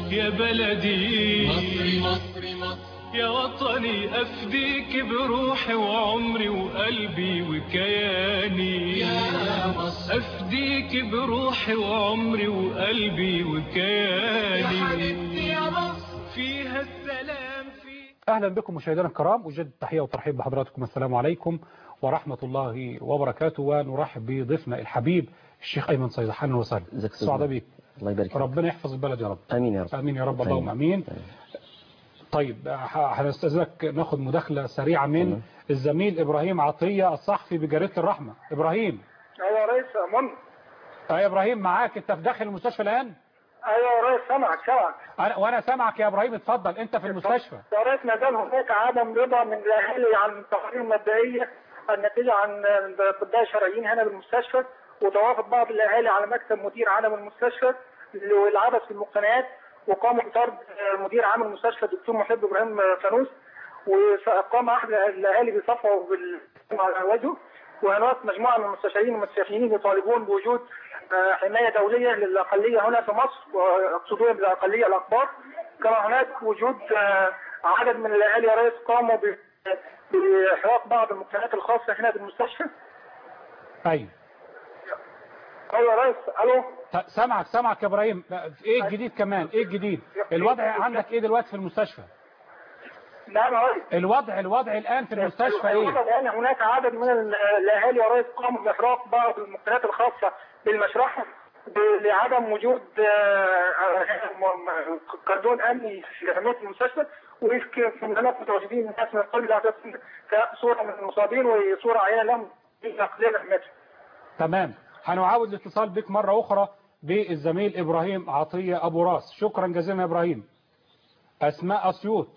يا بلدي مصري مصري مصر يا وطني أفديك بروحي وعمري وقلبي وكياني يا مصر أفديك بروحي وعمري وقلبي يا وكياني حبيبتي يا مصر فيها السلام في أهلا بكم مشاهدينا الكرام أجدد التحية والترحيب بحضراتكم السلام عليكم ورحمة الله وبركاته ونرحب بضيفنا الحبيب الشيخ أيمن صيد أهلا وسهلا ازيك يا أستاذ سعداء مهدي؟ بيك الله يبارك فيك ربنا يحفظ البلد يا رب امين يا رب آمين يا رب اللهم آمين طيب ه- هنستأذنك ناخد مداخلة سريعة من تمام. الزميل إبراهيم عطية الصحفي بجريدة الرحمة إبراهيم ايوه يا ريس امون آه يا إبراهيم معاك أنت في داخل المستشفى الآن ايوه يا ريس سامعك سامعك أنا وأنا سامعك يا إبراهيم اتفضل أنت في المستشفى يا ريس ما زال هناك عدم رضا من الاهالي عن التقارير المبدئيه الناتجه عن الاطباء الشرعيين هنا بالمستشفى وتوافق بعض الاهالي على مكتب مدير عام المستشفى والعبث في المقتنيات وقاموا بطرد مدير عام المستشفى الدكتور محب ابراهيم فانوس وقام احد الاهالي بصفعه بال على وجهه وهناك مجموعه من المستشارين والمستشفيين يطالبون بوجود آه، حمايه دوليه للاقليه هنا في مصر ويقصدون بالاقليه الاكبار كما هناك وجود آه، عدد من الاهالي يا ريس قاموا ب- باحراق بعض المقتنيات الخاصه هنا بالمستشفى أيوه ايوه يا ريس الو ط- سامعك سامعك يا إبراهيم إيه الجديد كمان إيه الجديد الوضع عندك إيه دلوقتي في المستشفى نعم يا ريس الوضع الوضع الآن في المستشفى إيه الآن هناك عدد من ال- الأهالي يا ريس قاموا بإحراق بعض المقتنيات الخاصة بالمشرحة ب- لعدم وجود آه، آه، م- م- كردون أمني في حماية المستشفى وفي هناك متواجدين ناس من القلب الأساسي كصورة من المصابين وصورة عينة لهم في تقليل حمايتهم تمام هنعاود الاتصال بك مرة أخرى بالزميل إبراهيم عطية أبو راس شكرا جزيلا يا إبراهيم أسماء أسيوط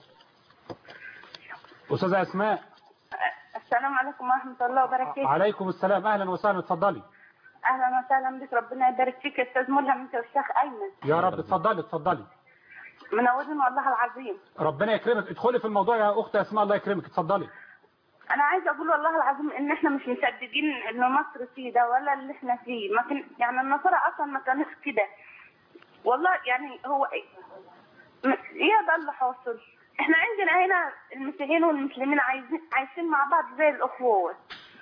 أستاذة أسماء السلام عليكم ورحمة الله وبركاته عليكم السلام أهلا وسهلا اتفضلي أهلا وسهلا بك ربنا يبارك فيك يا أستاذ ملهم أنت والشيخ أيمن يا رب اتفضلي اتفضلي منورين والله العظيم ربنا يكرمك ادخلي في الموضوع يا أخت أسماء الله يكرمك اتفضلي أنا عايزة أقول والله العظيم إن إحنا مش مصدقين إن مصر فيه ده ولا اللي إحنا فيه ما كان يعني النصارى أصلا ما كانوش كده والله يعني هو إيه م- إيه ده اللي حاصل إحنا عندنا هنا المسيحيين والمسلمين عايزين عايشين مع بعض زي الأخوة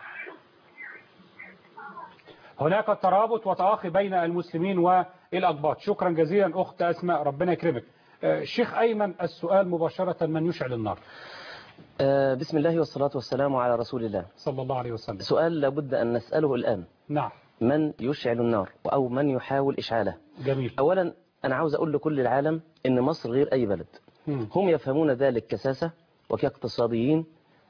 هناك ترابط وتواخي بين المسلمين والأقباط شكرا جزيلا أخت أسماء ربنا يكرمك آه، الشيخ أيمن السؤال مباشرة من يشعل النار آه بسم الله والصلاة والسلام على رسول الله صلى الله عليه وسلم سؤال لابد أن نسأله الآن نعم من يشعل النار أو من يحاول إشعاله جميل أولا أنا عاوز أقول لكل العالم إن مصر غير أي بلد مم. هم يفهمون ذلك كساسة وكاقتصاديين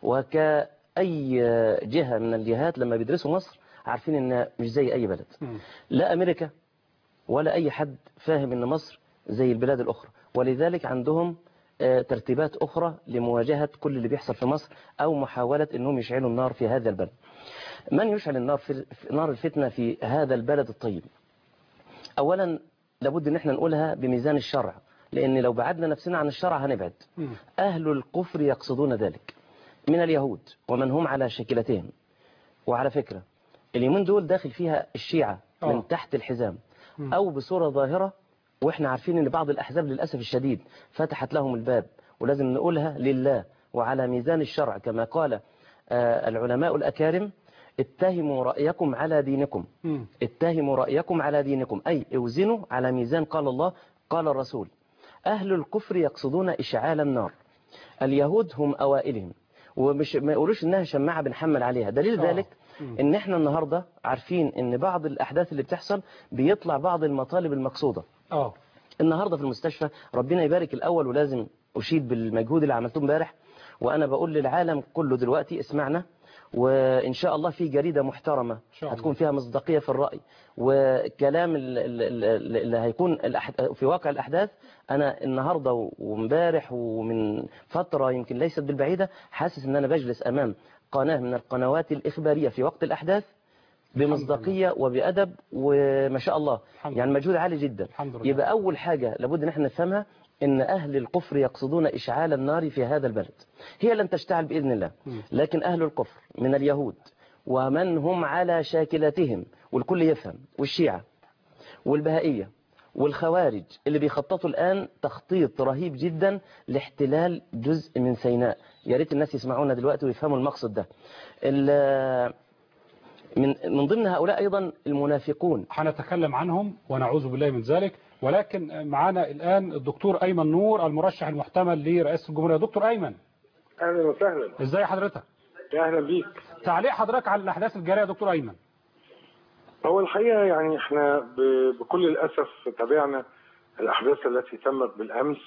وكأي جهة من الجهات لما بيدرسوا مصر عارفين إنها مش زي أي بلد مم. لا أمريكا ولا أي حد فاهم إن مصر زي البلاد الأخرى ولذلك عندهم آه، ترتيبات أخرى لمواجهة كل اللي بيحصل في مصر أو محاولة أنهم يشعلوا النار في هذا البلد من يشعل النار في في نار الفتنة في هذا البلد الطيب أولا لابد أن احنا نقولها بميزان الشرع لأن لو بعدنا نفسنا عن الشرع هنبعد مم. أهل الكفر يقصدون ذلك من اليهود ومن هم على شكلتين وعلى فكرة اليومين دول داخل فيها الشيعة آه. من تحت الحزام مم. أو بصورة ظاهرة وإحنا عارفين أن بعض الأحزاب للأسف الشديد فتحت لهم الباب ولازم نقولها لله وعلى ميزان الشرع كما قال آه، العلماء الأكارم اتهموا رأيكم على دينكم مم. اتهموا رأيكم على دينكم أي اوزنوا على ميزان قال الله قال الرسول أهل الكفر يقصدون إشعال النار اليهود هم أوائلهم ومش ما يقولوش إنها شماعة بنحمل عليها دليل آه. ذلك مم. إن إحنا النهاردة عارفين إن بعض الأحداث اللي بتحصل بيطلع بعض المطالب المقصودة اه النهاردة في المستشفى ربنا يبارك الأول ولازم أشيد بالمجهود اللي عملته امبارح وأنا بقول للعالم كله دلوقتي اسمعنا وإن شاء الله في جريدة محترمة شاء الله. هتكون فيها مصداقية في الرأي وكلام ال- ال- ال- اللي هيكون الأح- في واقع الأحداث أنا النهاردة وامبارح ومن فترة يمكن ليست بالبعيدة حاسس إن أنا بجلس أمام قناة من القنوات الإخبارية في وقت الأحداث بمصداقية وبأدب وما شاء الله الحمد يعني مجهود عالي جدا الحمد لله. يبقى أول حاجة لابد أن احنا نفهمها أن أهل الكفر يقصدون إشعال النار في هذا البلد هي لن تشتعل بإذن الله مم. لكن أهل الكفر من اليهود ومن هم على شاكلتهم والكل يفهم والشيعة والبهائية والخوارج اللي بيخططوا الآن تخطيط رهيب جدا لاحتلال جزء من سيناء يا ريت الناس يسمعونا دلوقتي ويفهموا المقصد ده ال- من من ضمن هؤلاء أيضا المنافقون هنتكلم عنهم ونعوذ بالله من ذلك ولكن معانا الآن الدكتور أيمن نور المرشح المحتمل لرئاسة الجمهورية دكتور أيمن اهلا وسهلا ازاي حضرتك اهلا بيك تعليق حضرتك على الأحداث الجارية يا دكتور أيمن هو الحقيقه يعني احنا ب- بكل الاسف تابعنا الاحداث التي تمت بالامس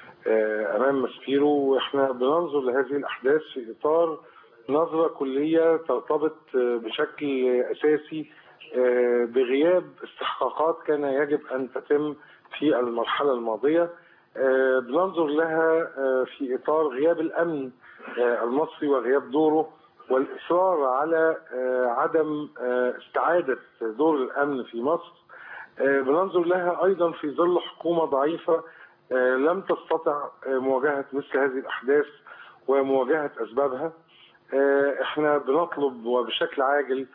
آه، امام ماسبيرو واحنا بننظر لهذه الاحداث في اطار نظره كليه ترتبط آه، بشكل اساسي آه، بغياب استحقاقات كان يجب ان تتم في المرحله الماضيه آه، بننظر لها آه، في اطار غياب الامن آه، المصري وغياب دوره والاصرار على آه، عدم آه، استعاده دور الامن في مصر آه، بننظر لها ايضا في ظل حكومه ضعيفه آه، لم تستطع آه، مواجهه مثل هذه الاحداث ومواجهه اسبابها آه، احنا بنطلب وبشكل عاجل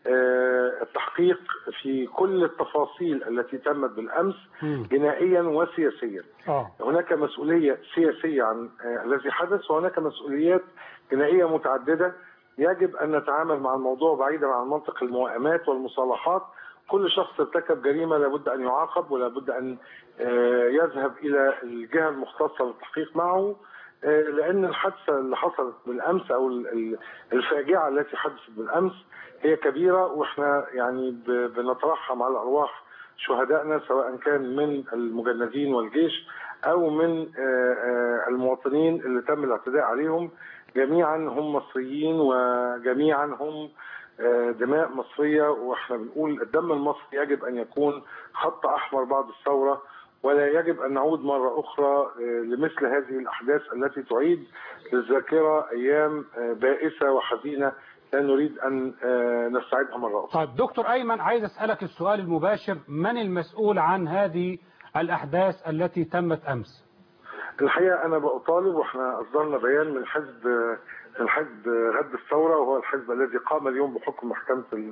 آه، التحقيق في كل التفاصيل التي تمت بالامس مم. جنائيا وسياسيا اه هناك مسؤولية سياسية عن آه، الذي حدث وهناك مسؤوليات جنائية متعددة يجب أن نتعامل مع الموضوع بعيدا عن منطق الموائمات والمصالحات كل شخص ارتكب جريمة لابد أن يعاقب ولابد أن آه، يذهب إلى الجهة المختصة للتحقيق معه آه، لأن الحادثة اللي حصلت بالأمس أو ال- ال- الفاجعة التي حدثت بالأمس هي كبيرة وإحنا يعني ب- بنترحم على أرواح شهدائنا سواء كان من المجندين والجيش او من آه، آه، المواطنين اللي تم الاعتداء عليهم جميعا هم مصريين وجميعا هم آه، دماء مصريه واحنا بنقول الدم المصري يجب ان يكون خط احمر بعد الثوره ولا يجب ان نعود مره اخرى آه، لمثل هذه الاحداث التي تعيد للذاكره ايام آه، بائسه وحزينه لا نريد ان آه، نستعيدها مره اخرى. طيب دكتور أيمن عايز أسألك السؤال المباشر من المسؤول عن هذه الأحداث التي تمت أمس الحقيقه انا بطالب واحنا اصدرنا بيان من حزب من حزب غد الثوره وهو الحزب الذي قام اليوم بحكم محكمه ال-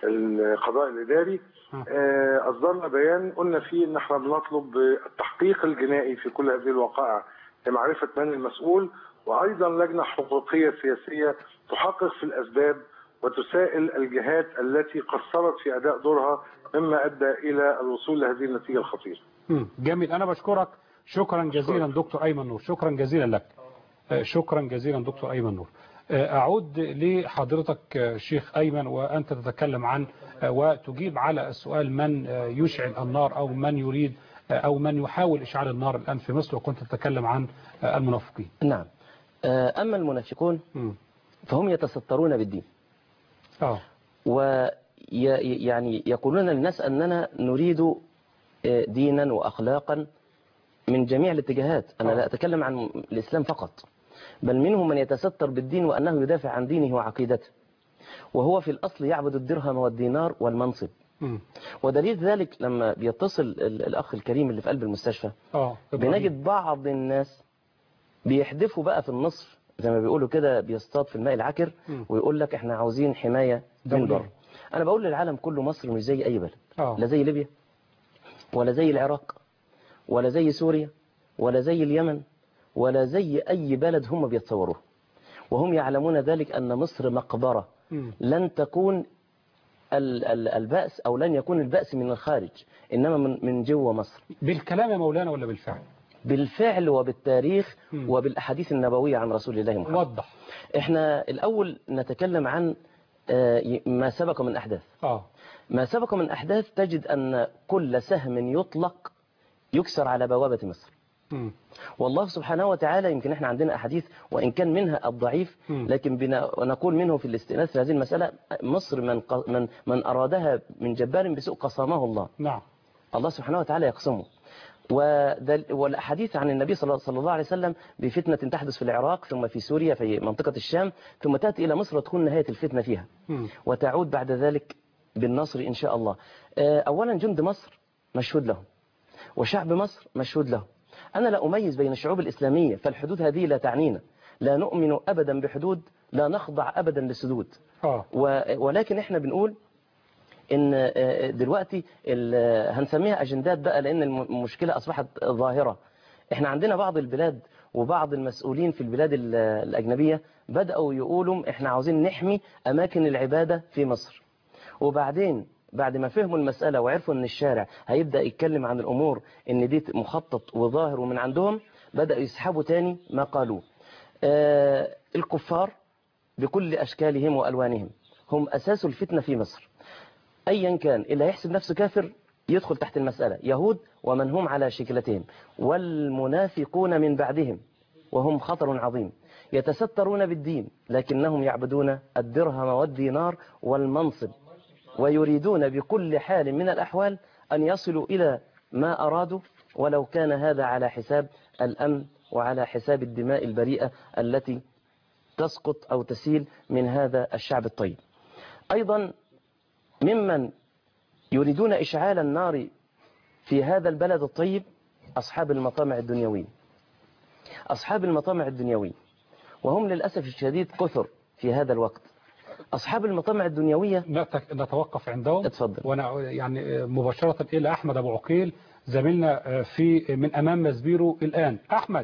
القضاء الاداري آه، اصدرنا بيان قلنا فيه ان احنا بنطلب التحقيق الجنائي في كل هذه الوقائع لمعرفه من المسؤول وايضا لجنه حقوقيه سياسيه تحقق في الاسباب وتسائل الجهات التي قصرت في اداء دورها مما ادى الى الوصول لهذه النتيجه الخطيره. مم. جميل أنا بشكرك شكرا جزيلا دكتور أيمن نور شكرا جزيلا لك آه، شكرا جزيلا دكتور أيمن نور آه، أعود لحضرتك آه، شيخ أيمن وأنت تتكلم عن آه، وتجيب على السؤال من آه، يشعل النار أو من يريد آه، أو من يحاول إشعال النار الآن في مصر وكنت تتكلم عن آه، المنافقين نعم آه، أما المنافقون مم. فهم يتسترون بالدين آه ويعني يقولون للناس أننا نريد آه، دينا وأخلاقا من جميع الاتجاهات أنا آه. لا أتكلم عن الإسلام فقط بل منهم من يتستر بالدين وأنه يدافع عن دينه وعقيدته وهو في الأصل يعبد الدرهم والدينار والمنصب مم. ودليل ذلك لما بيتصل ال- الأخ الكريم اللي في قلب المستشفى آه إبراهيم. بنجد بعض الناس بيحدفوا بقى في النصر زي ما بيقولوا كده بيصطاد في الماء العكر مم. ويقول لك احنا عاوزين حماية من دولية. بره انا بقول للعالم كله مصر مش زي اي بلد آه. لا زي ليبيا ولا زي العراق ولا زي سوريا ولا زي اليمن ولا زي اي بلد هم بيتصوروه وهم يعلمون ذلك ان مصر مقبرة مم. لن تكون ال- ال- البأس او لن يكون البأس من الخارج انما من من جوه مصر بالكلام يا مولانا ولا بالفعل بالفعل وبالتاريخ مم. وبالأحاديث النبوية عن رسول الله محمد وضح احنا الأول نتكلم عن آه، ي- ما سبق من أحداث آه ما سبق من أحداث تجد أن كل سهم يطلق يكسر على بوابة مصر مم. والله سبحانه وتعالى يمكن احنا عندنا أحاديث وإن كان منها الضعيف مم. لكن بنا- نقول منه في الاستئناس في هذه المسألة مصر من, ق- من, من أرادها من جبار بسوء قصامه الله نعم الله سبحانه وتعالى يقسمه ودل- والأحاديث عن النبي صلى صلى الله عليه وسلم بفتنة تحدث في العراق ثم في سوريا في منطقة الشام ثم تأتي إلى مصر وتكون نهاية الفتنة فيها مم. وتعود بعد ذلك بالنصر إن شاء الله آه، أولا جند مصر مشهود له وشعب مصر مشهود له أنا لا أميز بين الشعوب الإسلامية فالحدود هذه لا تعنينا لا نؤمن أبدا بحدود لا نخضع أبدا لسدود آه و- ولكن احنا بنقول ان آه، دلوقتي ال- هنسميها اجندات بقى لان الم- المشكله اصبحت ظاهره احنا عندنا بعض البلاد وبعض المسؤولين في البلاد ال- الاجنبيه بداوا يقولوا احنا عاوزين نحمي اماكن العباده في مصر وبعدين بعد ما فهموا المسألة وعرفوا ان الشارع هيبدأ يتكلم عن الامور ان دي مخطط وظاهر ومن عندهم بدأوا يسحبوا تاني ما قالوه آه الكفار بكل اشكالهم والوانهم هم اساس الفتنة في مصر ايا كان اللي هيحسب نفسه كافر يدخل تحت المسألة يهود ومن هم على شكلتهم والمنافقون من بعدهم وهم خطر عظيم يتسترون بالدين لكنهم يعبدون الدرهم والدينار والمنصب ويريدون بكل حال من الأحوال أن يصلوا إلى ما أرادوا ولو كان هذا على حساب الأمن وعلى حساب الدماء البريئة التي تسقط أو تسيل من هذا الشعب الطيب أيضا ممن يريدون إشعال النار في هذا البلد الطيب أصحاب المطامع الدنيوية أصحاب المطامع الدنيوية وهم للأسف الشديد كثر في هذا الوقت أصحاب المطامع الدنيوية نت- نتوقف عندهم اتفضل وانا يعني مباشرة الى احمد ابو عقيل زميلنا في من امام مسبيرو الان احمد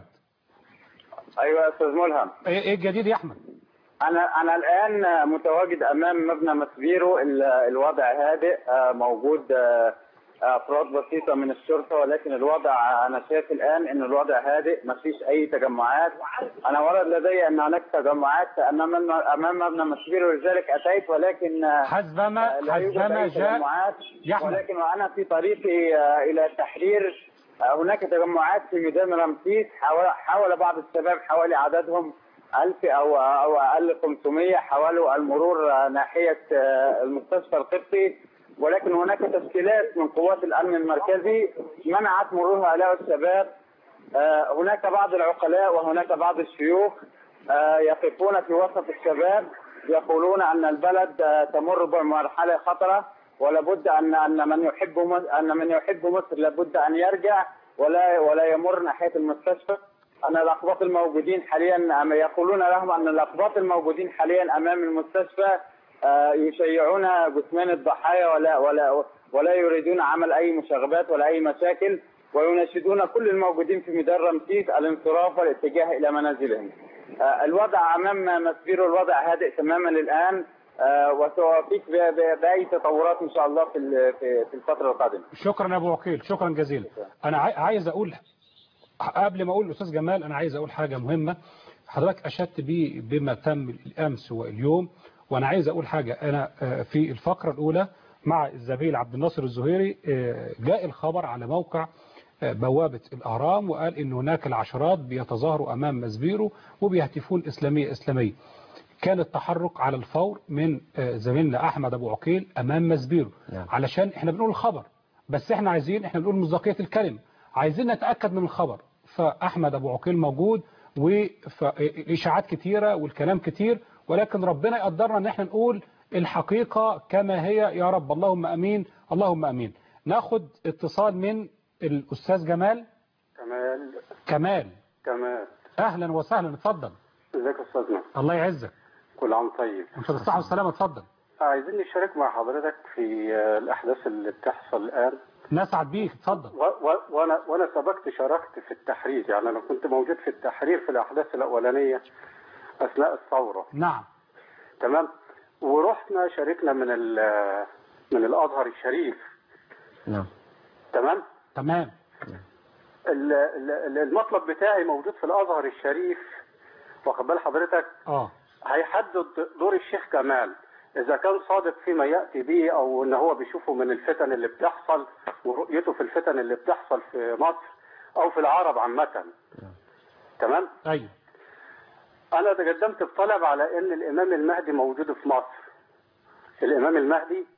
ايوه يا استاذ ملهم ايه إيه الجديد يا احمد انا انا الان متواجد امام مبنى مسبيرو ال- الوضع هادئ آه، موجود آه، افراد بسيطه من الشرطه ولكن الوضع انا شايف الان ان الوضع هادئ ما فيش اي تجمعات انا ورد لدي ان هناك تجمعات امام امام مبنى مسبيرو لذلك اتيت ولكن آه، حسبما لا يوجد حسبما اي جاء تجمعات يا أحمد. ولكن وانا في طريقي آه، الى التحرير آه، هناك تجمعات في ميدان رمسيس حاول حاول بعض الشباب حوالي عددهم 1000 او او اقل 500 حاولوا المرور آه، ناحيه آه، المستشفى القبطي ولكن هناك تشكيلات من قوات الامن المركزي منعت مرور هؤلاء الشباب آه، هناك بعض العقلاء وهناك بعض الشيوخ آه، يقفون في وسط الشباب يقولون ان البلد آه، تمر بمرحله خطره ولابد ان ان من يحب مصر ان من يحب مصر لابد ان يرجع ولا ولا يمر ناحيه المستشفى ان الاقباط الموجودين حاليا أم يقولون لهم ان الاقباط الموجودين حاليا امام المستشفى آه، يشيعون جثمان الضحايا ولا ولا ولا يريدون عمل اي مشاغبات ولا اي مشاكل ويناشدون كل الموجودين في ميدان رمسيس الانصراف والاتجاه الى منازلهم. آه، الوضع امام مسبيرو الوضع هادئ تماما الان آه، وسأوفيك ب- ب- باي تطورات ان شاء الله في ال- في في الفتره القادمه. شكرا يا ابو عقيل شكرا جزيلا انا عاي- عايز اقول قبل ما اقول الاستاذ جمال انا عايز اقول حاجه مهمه حضرتك اشدت بي بما تم الامس واليوم وانا عايز اقول حاجه انا آه، في الفقره الاولى مع الزميل عبد الناصر الزهيري آه، جاء الخبر على موقع آه، بوابه الاهرام وقال ان هناك العشرات بيتظاهروا امام مسبيرو وبيهتفون اسلاميه اسلاميه كان التحرك على الفور من آه، زميلنا احمد ابو عقيل امام مسبيرو نعم. علشان احنا بنقول الخبر بس احنا عايزين احنا بنقول مصداقيه الكلمه عايزين نتاكد من الخبر فاحمد ابو عقيل موجود والاشاعات كتيره والكلام كتير ولكن ربنا يقدرنا ان احنا نقول الحقيقه كما هي يا رب اللهم امين اللهم امين ناخد اتصال من الاستاذ جمال كمال كمال كمال اهلا وسهلا اتفضل ازيك يا استاذنا الله يعزك كل عام طيب انت بالصحه والسلامه اتفضل عايزين نشارك مع حضرتك في آه، الاحداث اللي بتحصل الان نسعد بيك اتفضل و- و- وانا وانا سبقت شاركت في التحرير يعني انا كنت موجود في التحرير في الاحداث الاولانيه اثناء الثوره نعم تمام ورحنا شاركنا من ال- من الازهر الشريف نعم تمام تمام ال- ال- المطلب بتاعي موجود في الازهر الشريف واخد بال حضرتك اه هيحدد دور الشيخ كمال اذا كان صادق فيما ياتي به او ان هو بيشوفه من الفتن اللي بتحصل ورؤيته في الفتن اللي بتحصل في مصر او في العرب عامه تمام ايوه انا تقدمت بطلب على ان الامام المهدي موجود في مصر الامام المهدي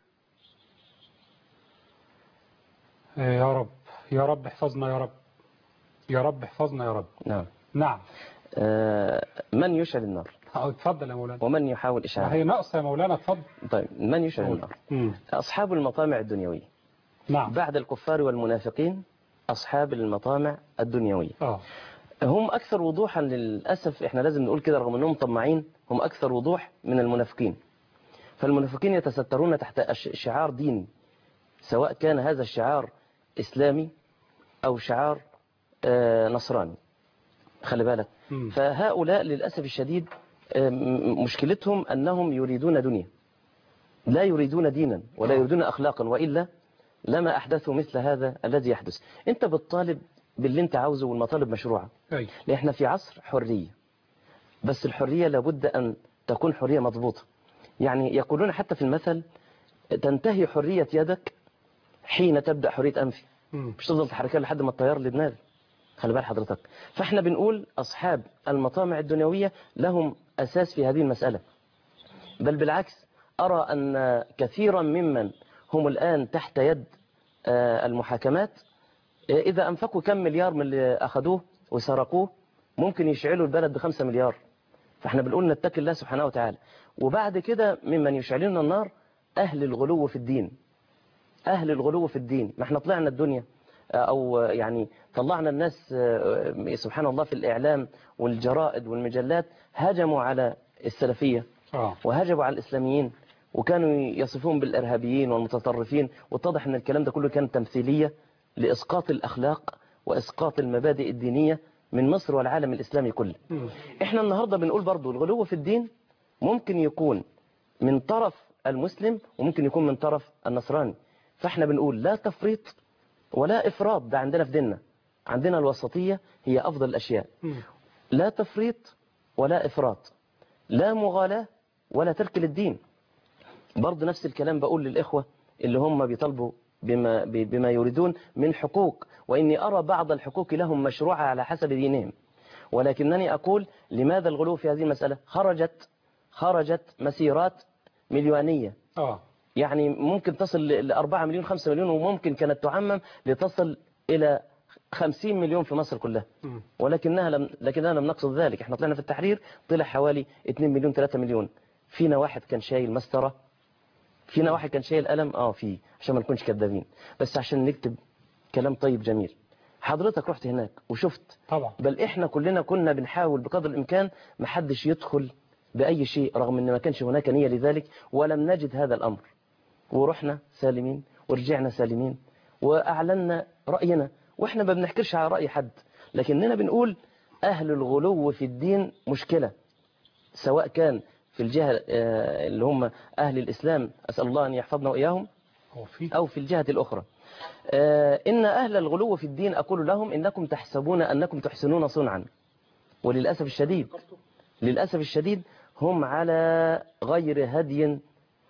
آه، يا رب يا رب احفظنا يا رب يا رب احفظنا يا رب نعم نعم آه، من يشعل النار آه، اتفضل يا مولانا ومن يحاول ما إشعالها هي ناقصه يا مولانا اتفضل طيب من يشعل النار مم. أصحاب المطامع الدنيوية نعم بعد الكفار والمنافقين أصحاب المطامع الدنيوية اه هم أكثر وضوحا للأسف إحنا لازم نقول كده رغم أنهم طماعين هم أكثر وضوح من المنافقين فالمنافقين يتسترون تحت أش- شعار ديني سواء كان هذا الشعار إسلامي أو شعار آه، نصراني خلي بالك مم. فهؤلاء للأسف الشديد آه، م- مشكلتهم أنهم يريدون دنيا لا يريدون دينا ولا آه. يريدون أخلاقا وإلا لما أحدثوا مثل هذا الذي يحدث أنت بتطالب باللي أنت عاوزه والمطالب مشروعة أي لأن احنا في عصر حرية بس الحرية لابد أن تكون حرية مضبوطة يعني يقولون حتى في المثل تنتهي حرية يدك حين تبدأ حرية أنفي مم. مش تفضل تحركها لحد ما الطيار اللي دماغي خلي بال حضرتك فاحنا بنقول أصحاب المطامع الدنيوية لهم أساس في هذه المسألة بل بالعكس أرى أن كثيرا ممن هم الآن تحت يد آه، المحاكمات آه، إذا أنفقوا كم مليار من اللي أخذوه وسرقوه ممكن يشعلوا البلد بخمسة مليار فاحنا بنقول نتقي الله سبحانه وتعالى وبعد كده ممن يشعلون النار أهل الغلو في الدين أهل الغلو في الدين ما احنا طلعنا الدنيا أو يعني طلعنا الناس آه، سبحان الله في الإعلام والجرائد والمجلات هجموا على السلفية آه وهجموا على الإسلاميين وكانوا يصفون بالإرهابيين والمتطرفين واتضح أن الكلام ده كله كان تمثيلية لإسقاط الأخلاق وإسقاط المبادئ الدينية من مصر والعالم الإسلامي كله مم. احنا النهاردة بنقول برضو الغلو في الدين ممكن يكون من طرف المسلم وممكن يكون من طرف النصراني فاحنا بنقول لا تفريط ولا إفراط ده عندنا في ديننا عندنا الوسطية هي أفضل الأشياء مم. لا تفريط ولا إفراط لا مغالاة ولا ترك للدين برضه نفس الكلام بقول للإخوة اللي هم بيطالبوا بما, ب- بما يريدون من حقوق وإني أرى بعض الحقوق لهم مشروعة على حسب دينهم ولكنني أقول لماذا الغلو في هذه المسألة خرجت خرجت مسيرات مليونية آه يعني ممكن تصل ل 4 مليون 5 مليون وممكن كانت تعمم لتصل إلى 50 مليون في مصر كلها مم. ولكنها لم لكننا لم نقصد ذلك احنا طلعنا في التحرير طلع حوالي 2 مليون 3 مليون فينا واحد كان شايل مسطرة فينا واحد كان شايل قلم اه في عشان ما نكونش كذابين بس عشان نكتب كلام طيب جميل حضرتك رحت هناك وشفت طبعا بل احنا كلنا كنا بنحاول بقدر الامكان ما حدش يدخل باي شيء رغم ان ما كانش هناك نية لذلك ولم نجد هذا الامر ورحنا سالمين ورجعنا سالمين واعلنا راينا واحنا ما بنحكرش على راي حد لكننا بنقول اهل الغلو في الدين مشكله سواء كان في الجهه آه، اللي هم اهل الاسلام اسال الله ان يحفظنا واياهم هو في أو في الجهة الأخرى آه، إن أهل الغلو في الدين أقول لهم إنكم تحسبون أنكم تحسنون صنعا وللأسف الشديد للأسف الشديد هم على غير هدي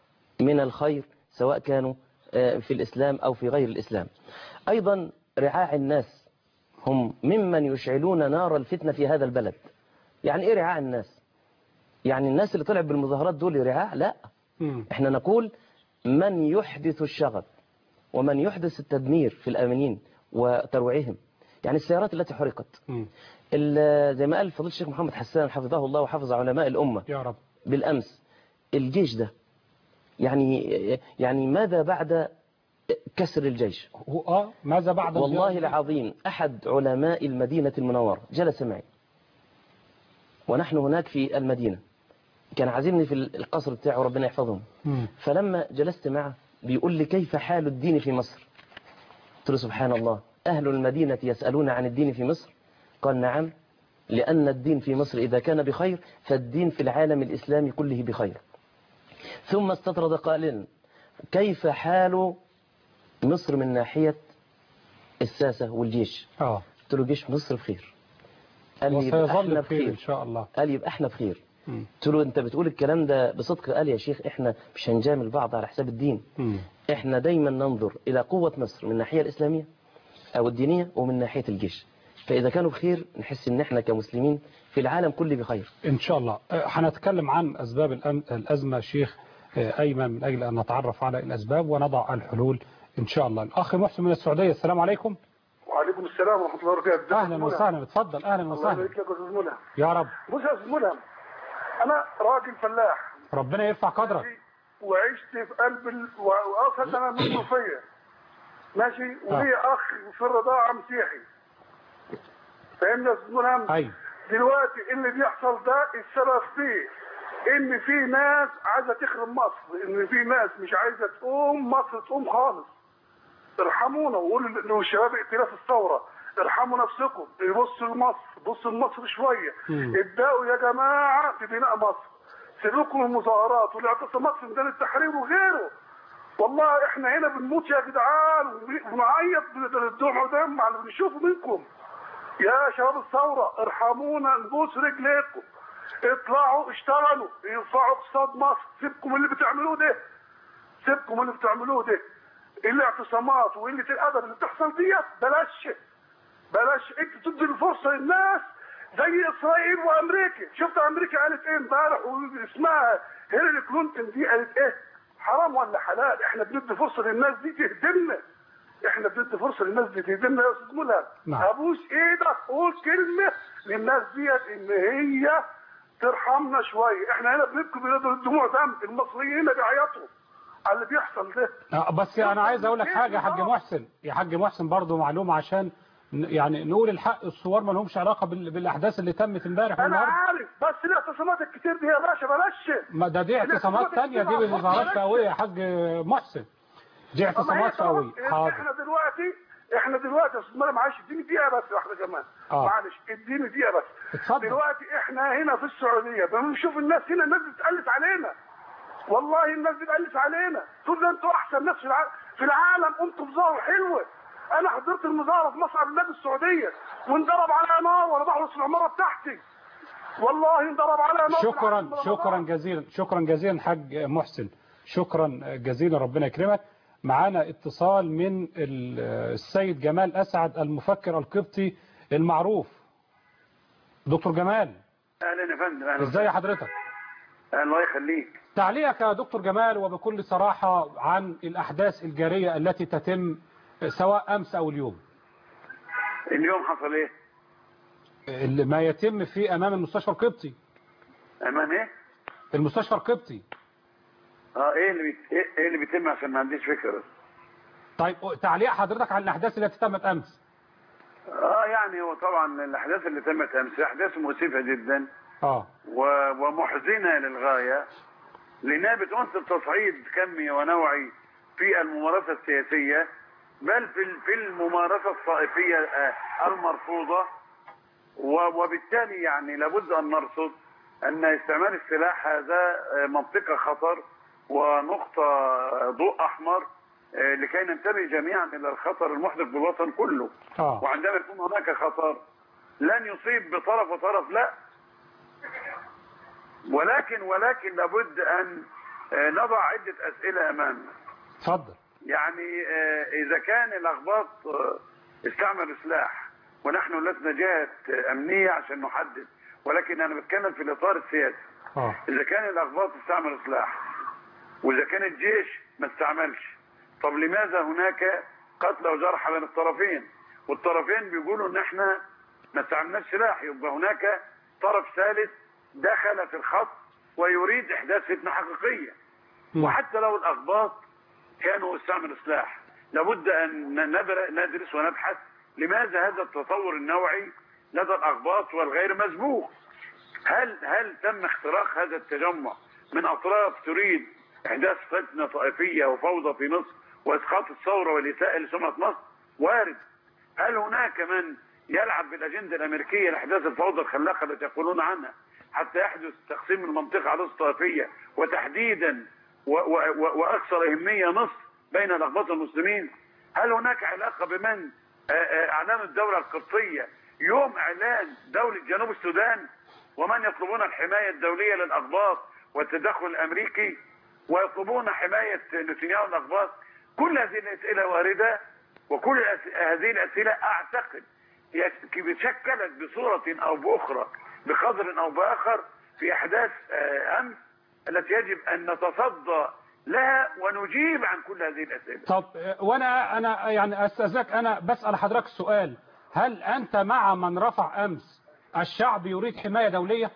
من الخير سواء كانوا آه، في الإسلام أو في غير الإسلام أيضا رعاع الناس هم ممن يشعلون نار الفتنة في هذا البلد يعني إيه رعاع الناس يعني الناس اللي طلعت بالمظاهرات دول رعاع لا مم. احنا نقول من يحدث الشغب ومن يحدث التدمير في الآمنين وترويعهم يعني السيارات التي حرقت مم. ال- زي ما قال فضيله الشيخ محمد حسان حفظه الله وحفظ علماء الأمة يا رب بالأمس الجيش ده يعني يعني ماذا بعد كسر الجيش هو اه ماذا بعد والله الزيارة؟ العظيم أحد علماء المدينة المنورة جلس معي ونحن هناك في المدينة كان عازمني في القصر بتاعه ربنا يحفظهم مم. فلما جلست معه بيقول لي كيف حال الدين في مصر قلت له سبحان الله أهل المدينة يسألون عن الدين في مصر قال نعم لأن الدين في مصر إذا كان بخير فالدين في العالم الإسلامي كله بخير ثم استطرد قائلا كيف حال مصر من ناحية الساسة والجيش اه قلت له جيش مصر بخير قال لي يبقى وسيظل احنا بخير ان بخير شاء الله قال يبقى احنا بخير مم. قلت له انت بتقول الكلام ده بصدق قال يا شيخ احنا مش هنجامل بعض على حساب الدين مم. احنا دايما ننظر الى قوة مصر من الناحية الاسلامية او الدينية ومن ناحية الجيش فاذا كانوا بخير نحس ان احنا كمسلمين في العالم كله بخير ان شاء الله آه، هنتكلم عن اسباب الأم- الازمه شيخ آه، ايمن من اجل ان نتعرف على الاسباب ونضع الحلول ان شاء الله الاخ محسن من السعوديه السلام عليكم وعليكم السلام ورحمه الله وبركاته اهلا وسهلا اتفضل اهلا الله وسهلا يبارك لك يا استاذ ملهم يا رب بص يا استاذ ملهم انا راجل فلاح ربنا يرفع قدرك وعشت في قلب ال... و- واصلا انا من صوفيه ماشي ولي اخ في الرضاعه مسيحي فاهمني يا استاذ ملهم ايوه دلوقتي اللي بيحصل ده السبب فيه ان في ناس عايزه تخرب مصر ان في ناس مش عايزه تقوم مصر تقوم خالص ارحمونا وقولوا للشباب ائتلاف الثوره ارحموا نفسكم بصوا لمصر بصوا لمصر شويه مم. ابداوا يا جماعه في بناء مصر سيبوكم المظاهرات والاعتصامات في ميدان التحرير وغيره والله احنا هنا بنموت يا جدعان ونعيط بالدموع ودم على اللي بنشوفه منكم يا شباب الثوره ارحمونا نبوس رجليكم اطلعوا اشتغلوا يرفعوا اقتصاد مصر سيبكم اللي بتعملوه ده سيبكم اللي بتعملوه ده الاعتصامات وقله الادب اللي بتحصل ديت بلاش بلاش انت تدي الفرصه للناس زي اسرائيل وامريكا شفت امريكا قالت ايه امبارح واسمها هيلاري كلينتون دي قالت ايه حرام ولا حلال احنا بندي فرصه للناس دي تهدمنا احنا بندي فرصه للناس دي تهدمنا يا استاذ ملهم نعم. ابوس ايدك قول كلمه للناس ديت ان هي ترحمنا شويه احنا هنا بنبكي بالدموع دم المصريين هنا بيعيطوا على اللي بيحصل ده آه، بس انا عايز اقول لك حاجه يا حاج محسن يا حاج محسن برضه معلومه عشان ن- يعني نقول الحق الثوار ما لهمش علاقه بال- بالاحداث اللي تمت امبارح انا والنهارده عارف بس الاعتصامات الكتير دي يا باشا بلاش ما ده دي اعتصامات تانية دي بظاهرات فئويه يا حاج محسن دي اعتصامات فئويه احنا حاضر دلوقتي احنا دلوقتي يا استاذ مريم معلش اديني دقيقه بس واحده كمان آه. معلش اديني دقيقه بس اتفضل. دلوقتي احنا هنا في السعوديه بنشوف الناس هنا الناس بتقلس علينا والله الناس بتقلس علينا تقول ده انتوا احسن ناس في العالم في العالم قمتوا بظاهره حلوه انا حضرت المظاهره في مصعد بلاد السعوديه وانضرب على نار وانا بحرس العماره بتاعتي والله انضرب على نار شكرا شكرا جزيلا شكرا جزيلا حاج محسن شكرا جزيلا ربنا يكرمك معانا اتصال من ال- السيد جمال أسعد المفكر القبطي المعروف دكتور جمال اهلا يا فندم اهلا ازاي حضرتك الله يخليك تعليقك يا دكتور جمال وبكل صراحة عن الأحداث الجارية التي تتم سواء أمس أو اليوم اليوم حصل ايه اللي ما يتم في أمام المستشفى القبطي امام ايه المستشفى القبطي اه ايه اللي بيت... ايه إيه اللي بيتم عشان ما عنديش فكره طيب تعليق حضرتك عن الأحداث التي تمت أمس اه يعني هو طبعا الاحداث اللي تمت امس احداث مؤسفه جدا اه و... ومحزنه للغايه لانها بتمثل تصعيد كمي ونوعي في الممارسه السياسيه بل في ال- في الممارسه الطائفيه آه، المرفوضه و- وبالتالي يعني لابد ان نرصد ان استعمال السلاح هذا آه، منطقه خطر ونقطه آه، ضوء احمر آه، لكي ننتبه جميعا الى الخطر المحدث بالوطن كله اه وعندما يكون هناك خطر لن يصيب بطرف وطرف لا ولكن ولكن لابد ان آه، نضع عده اسئله امامنا اتفضل يعني آه، اذا كان الاخباط آه، استعملوا سلاح ونحن لسنا جهه آه، امنيه عشان نحدد ولكن انا بتكلم في الاطار السياسي اه اذا كان الاخباط استعملوا سلاح واذا كان الجيش ما استعملش طب لماذا هناك قتلى وجرحى بين الطرفين والطرفين بيقولوا ان احنا ما استعملناش سلاح يبقى هناك طرف ثالث دخل في الخط ويريد احداث فتنه حقيقيه وحتى لو الاخباط كانوا استعملوا سلاح لابد ان ندر- ندرس ونبحث لماذا هذا التطور النوعي لدى الاخباط والغير مسبوق هل هل تم اختراق هذا التجمع من اطراف تريد احداث فتنه طائفيه وفوضى في مصر واسقاط الثوره والاساءه لسمعه مصر؟ وارد. هل هناك من يلعب بالاجنده الامريكيه لاحداث الفوضى الخلاقه التي يقولون عنها حتى يحدث تقسيم المنطقه على طائفيه وتحديدا و- و- و- واكثر اهميه مصر بين الاقباط المسلمين؟ هل هناك علاقه بمن آه، آه، اعلام الدوله القبطيه يوم اعلان دوله جنوب السودان ومن يطلبون الحمايه الدوليه للاقباط والتدخل الامريكي ويطلبون حمايه نتنياهو الاقباط كل هذه الاسئله وارده وكل الأس- هذه الاسئله اعتقد هي شكلت بصوره او باخرى بقدر او باخر في احداث آه، امس التي يجب ان نتصدى لها ونجيب عن كل هذه الاسئله طب آه، وانا انا يعني استاذنك انا بسال حضرتك سؤال هل انت مع من رفع امس الشعب يريد حمايه دوليه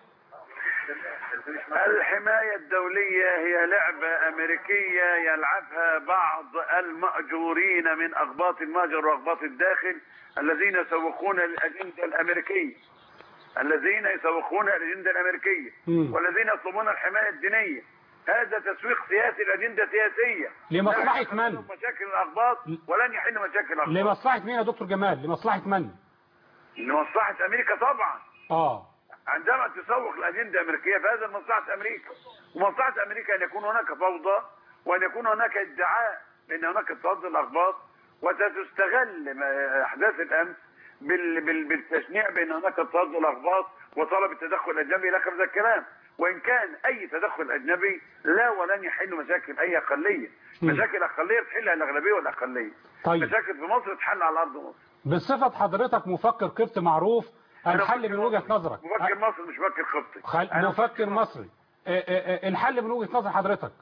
الحماية الدولية هي لعبة أمريكية يلعبها بعض المأجورين من أقباط المهجر وأقباط الداخل الذين يسوقون الأجندة الأمريكية الذين يسوقون الاجنده الامريكيه مم. والذين يطلبون الحمايه الدينيه هذا تسويق سياسي الاجنده سياسيه لمصلحة لا يحل من؟ مشاكل الاقباط ولن يحل مشاكل الاقباط لمصلحة مين يا دكتور جمال لمصلحة من لمصلحه امريكا طبعا اه عندما تسوق الاجنده الامريكيه فهذا لمصلحه امريكا ومصلحه امريكا ان يكون هناك فوضى وان يكون هناك ادعاء بان هناك اضطهاد للاقباط وستستغل ما- احداث الامس بال بال بالتشنيع بان هناك اضطهاد للاقباط وطلب التدخل الاجنبي الى اخر ذا الكلام وان كان اي تدخل اجنبي لا ولن يحل مشاكل اي اقليه مم. مشاكل اقليه تحلها الاغلبيه والاقليه طيب. مشاكل في مصر تحل على ارض مصر بصفة حضرتك مفكر قبط معروف الحل من وجهة نظرك مفكر مصر مش مفكر خطي خل... أنا مفكر مصري آه، آه، آه، الحل من وجهة نظر حضرتك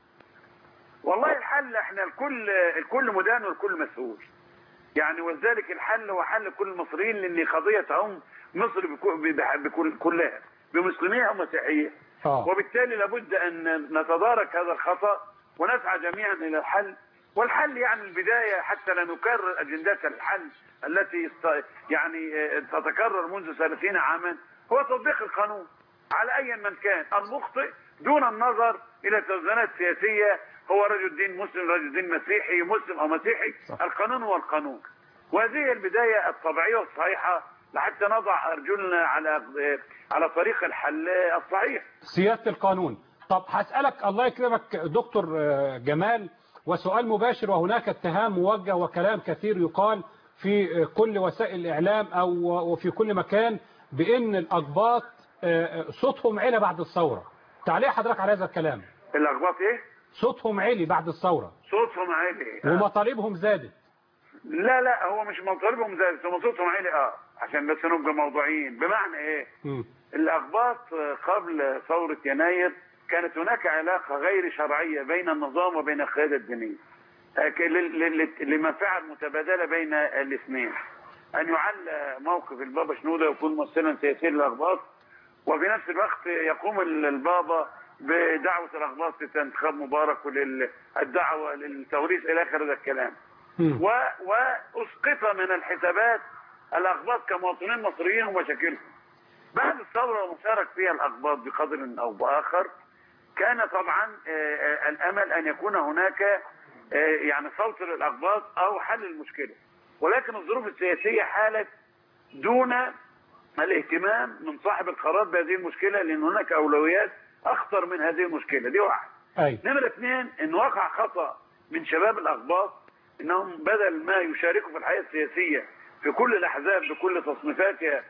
والله الحل احنا الكل الكل مدان والكل مسؤول يعني ولذلك الحل هو حل كل المصريين لان قضيه تعم مصر بكو- بح- بكل كلها بمسلميها ومسيحيها اه وبالتالي لابد ان نتدارك هذا الخطا ونسعى جميعا الى الحل والحل يعني البدايه حتى لا نكرر اجندات الحل التي است- يعني اه، تتكرر منذ 30 عاما هو تطبيق القانون على اي من كان المخطئ دون النظر الى توازنات سياسيه هو رجل دين مسلم رجل دين مسيحي مسلم او مسيحي القانون هو القانون وهذه هي البدايه الطبيعيه والصحيحه لحتى نضع ارجلنا على اه، على طريق الحل الصحيح سيادة القانون طب هسألك الله يكرمك دكتور آه، جمال وسؤال مباشر وهناك اتهام موجه وكلام كثير يقال في آه، كل وسائل الإعلام أو وفي كل مكان بأن الأقباط آه، آه، صوتهم علا بعد الثورة تعليق حضرتك على هذا الكلام الاخباط ايه صوتهم عالي بعد الثورة صوتهم عالي ومطالبهم زادت لا لا هو مش مطالبهم زي هم صوتهم عالي اه عشان بس نبقى موضوعيين بمعنى ايه مم. الاخباط آه، قبل ثورة يناير كانت هناك علاقة غير شرعية بين النظام وبين القيادة الدينية آه، ك- لل- لل- لمنفعة متبادلة بين الاثنين ان يعلى موقف البابا شنودة ويكون ممثلا سياسيا للاخباط وفي نفس الوقت يقوم ال- البابا بدعوة الاخباط لانتخاب مبارك وللدعوة للتوريث الى اخر هذا الكلام مم. و... واسقط من الحسابات الاقباط كمواطنين مصريين ومشاكلهم. بعد الثوره ومشارك فيها الاقباط بقدر او باخر كان طبعا آه، آه، الامل ان يكون هناك آه، يعني صوت للاقباط او حل المشكله. ولكن الظروف السياسيه حالت دون الاهتمام من صاحب القرار بهذه المشكله لان هناك اولويات اخطر من هذه المشكله دي واحد. أي نمرة اثنين ان وقع خطأ من شباب الاقباط انهم بدل ما يشاركوا في الحياة السياسية في كل الاحزاب بكل تصنيفاتها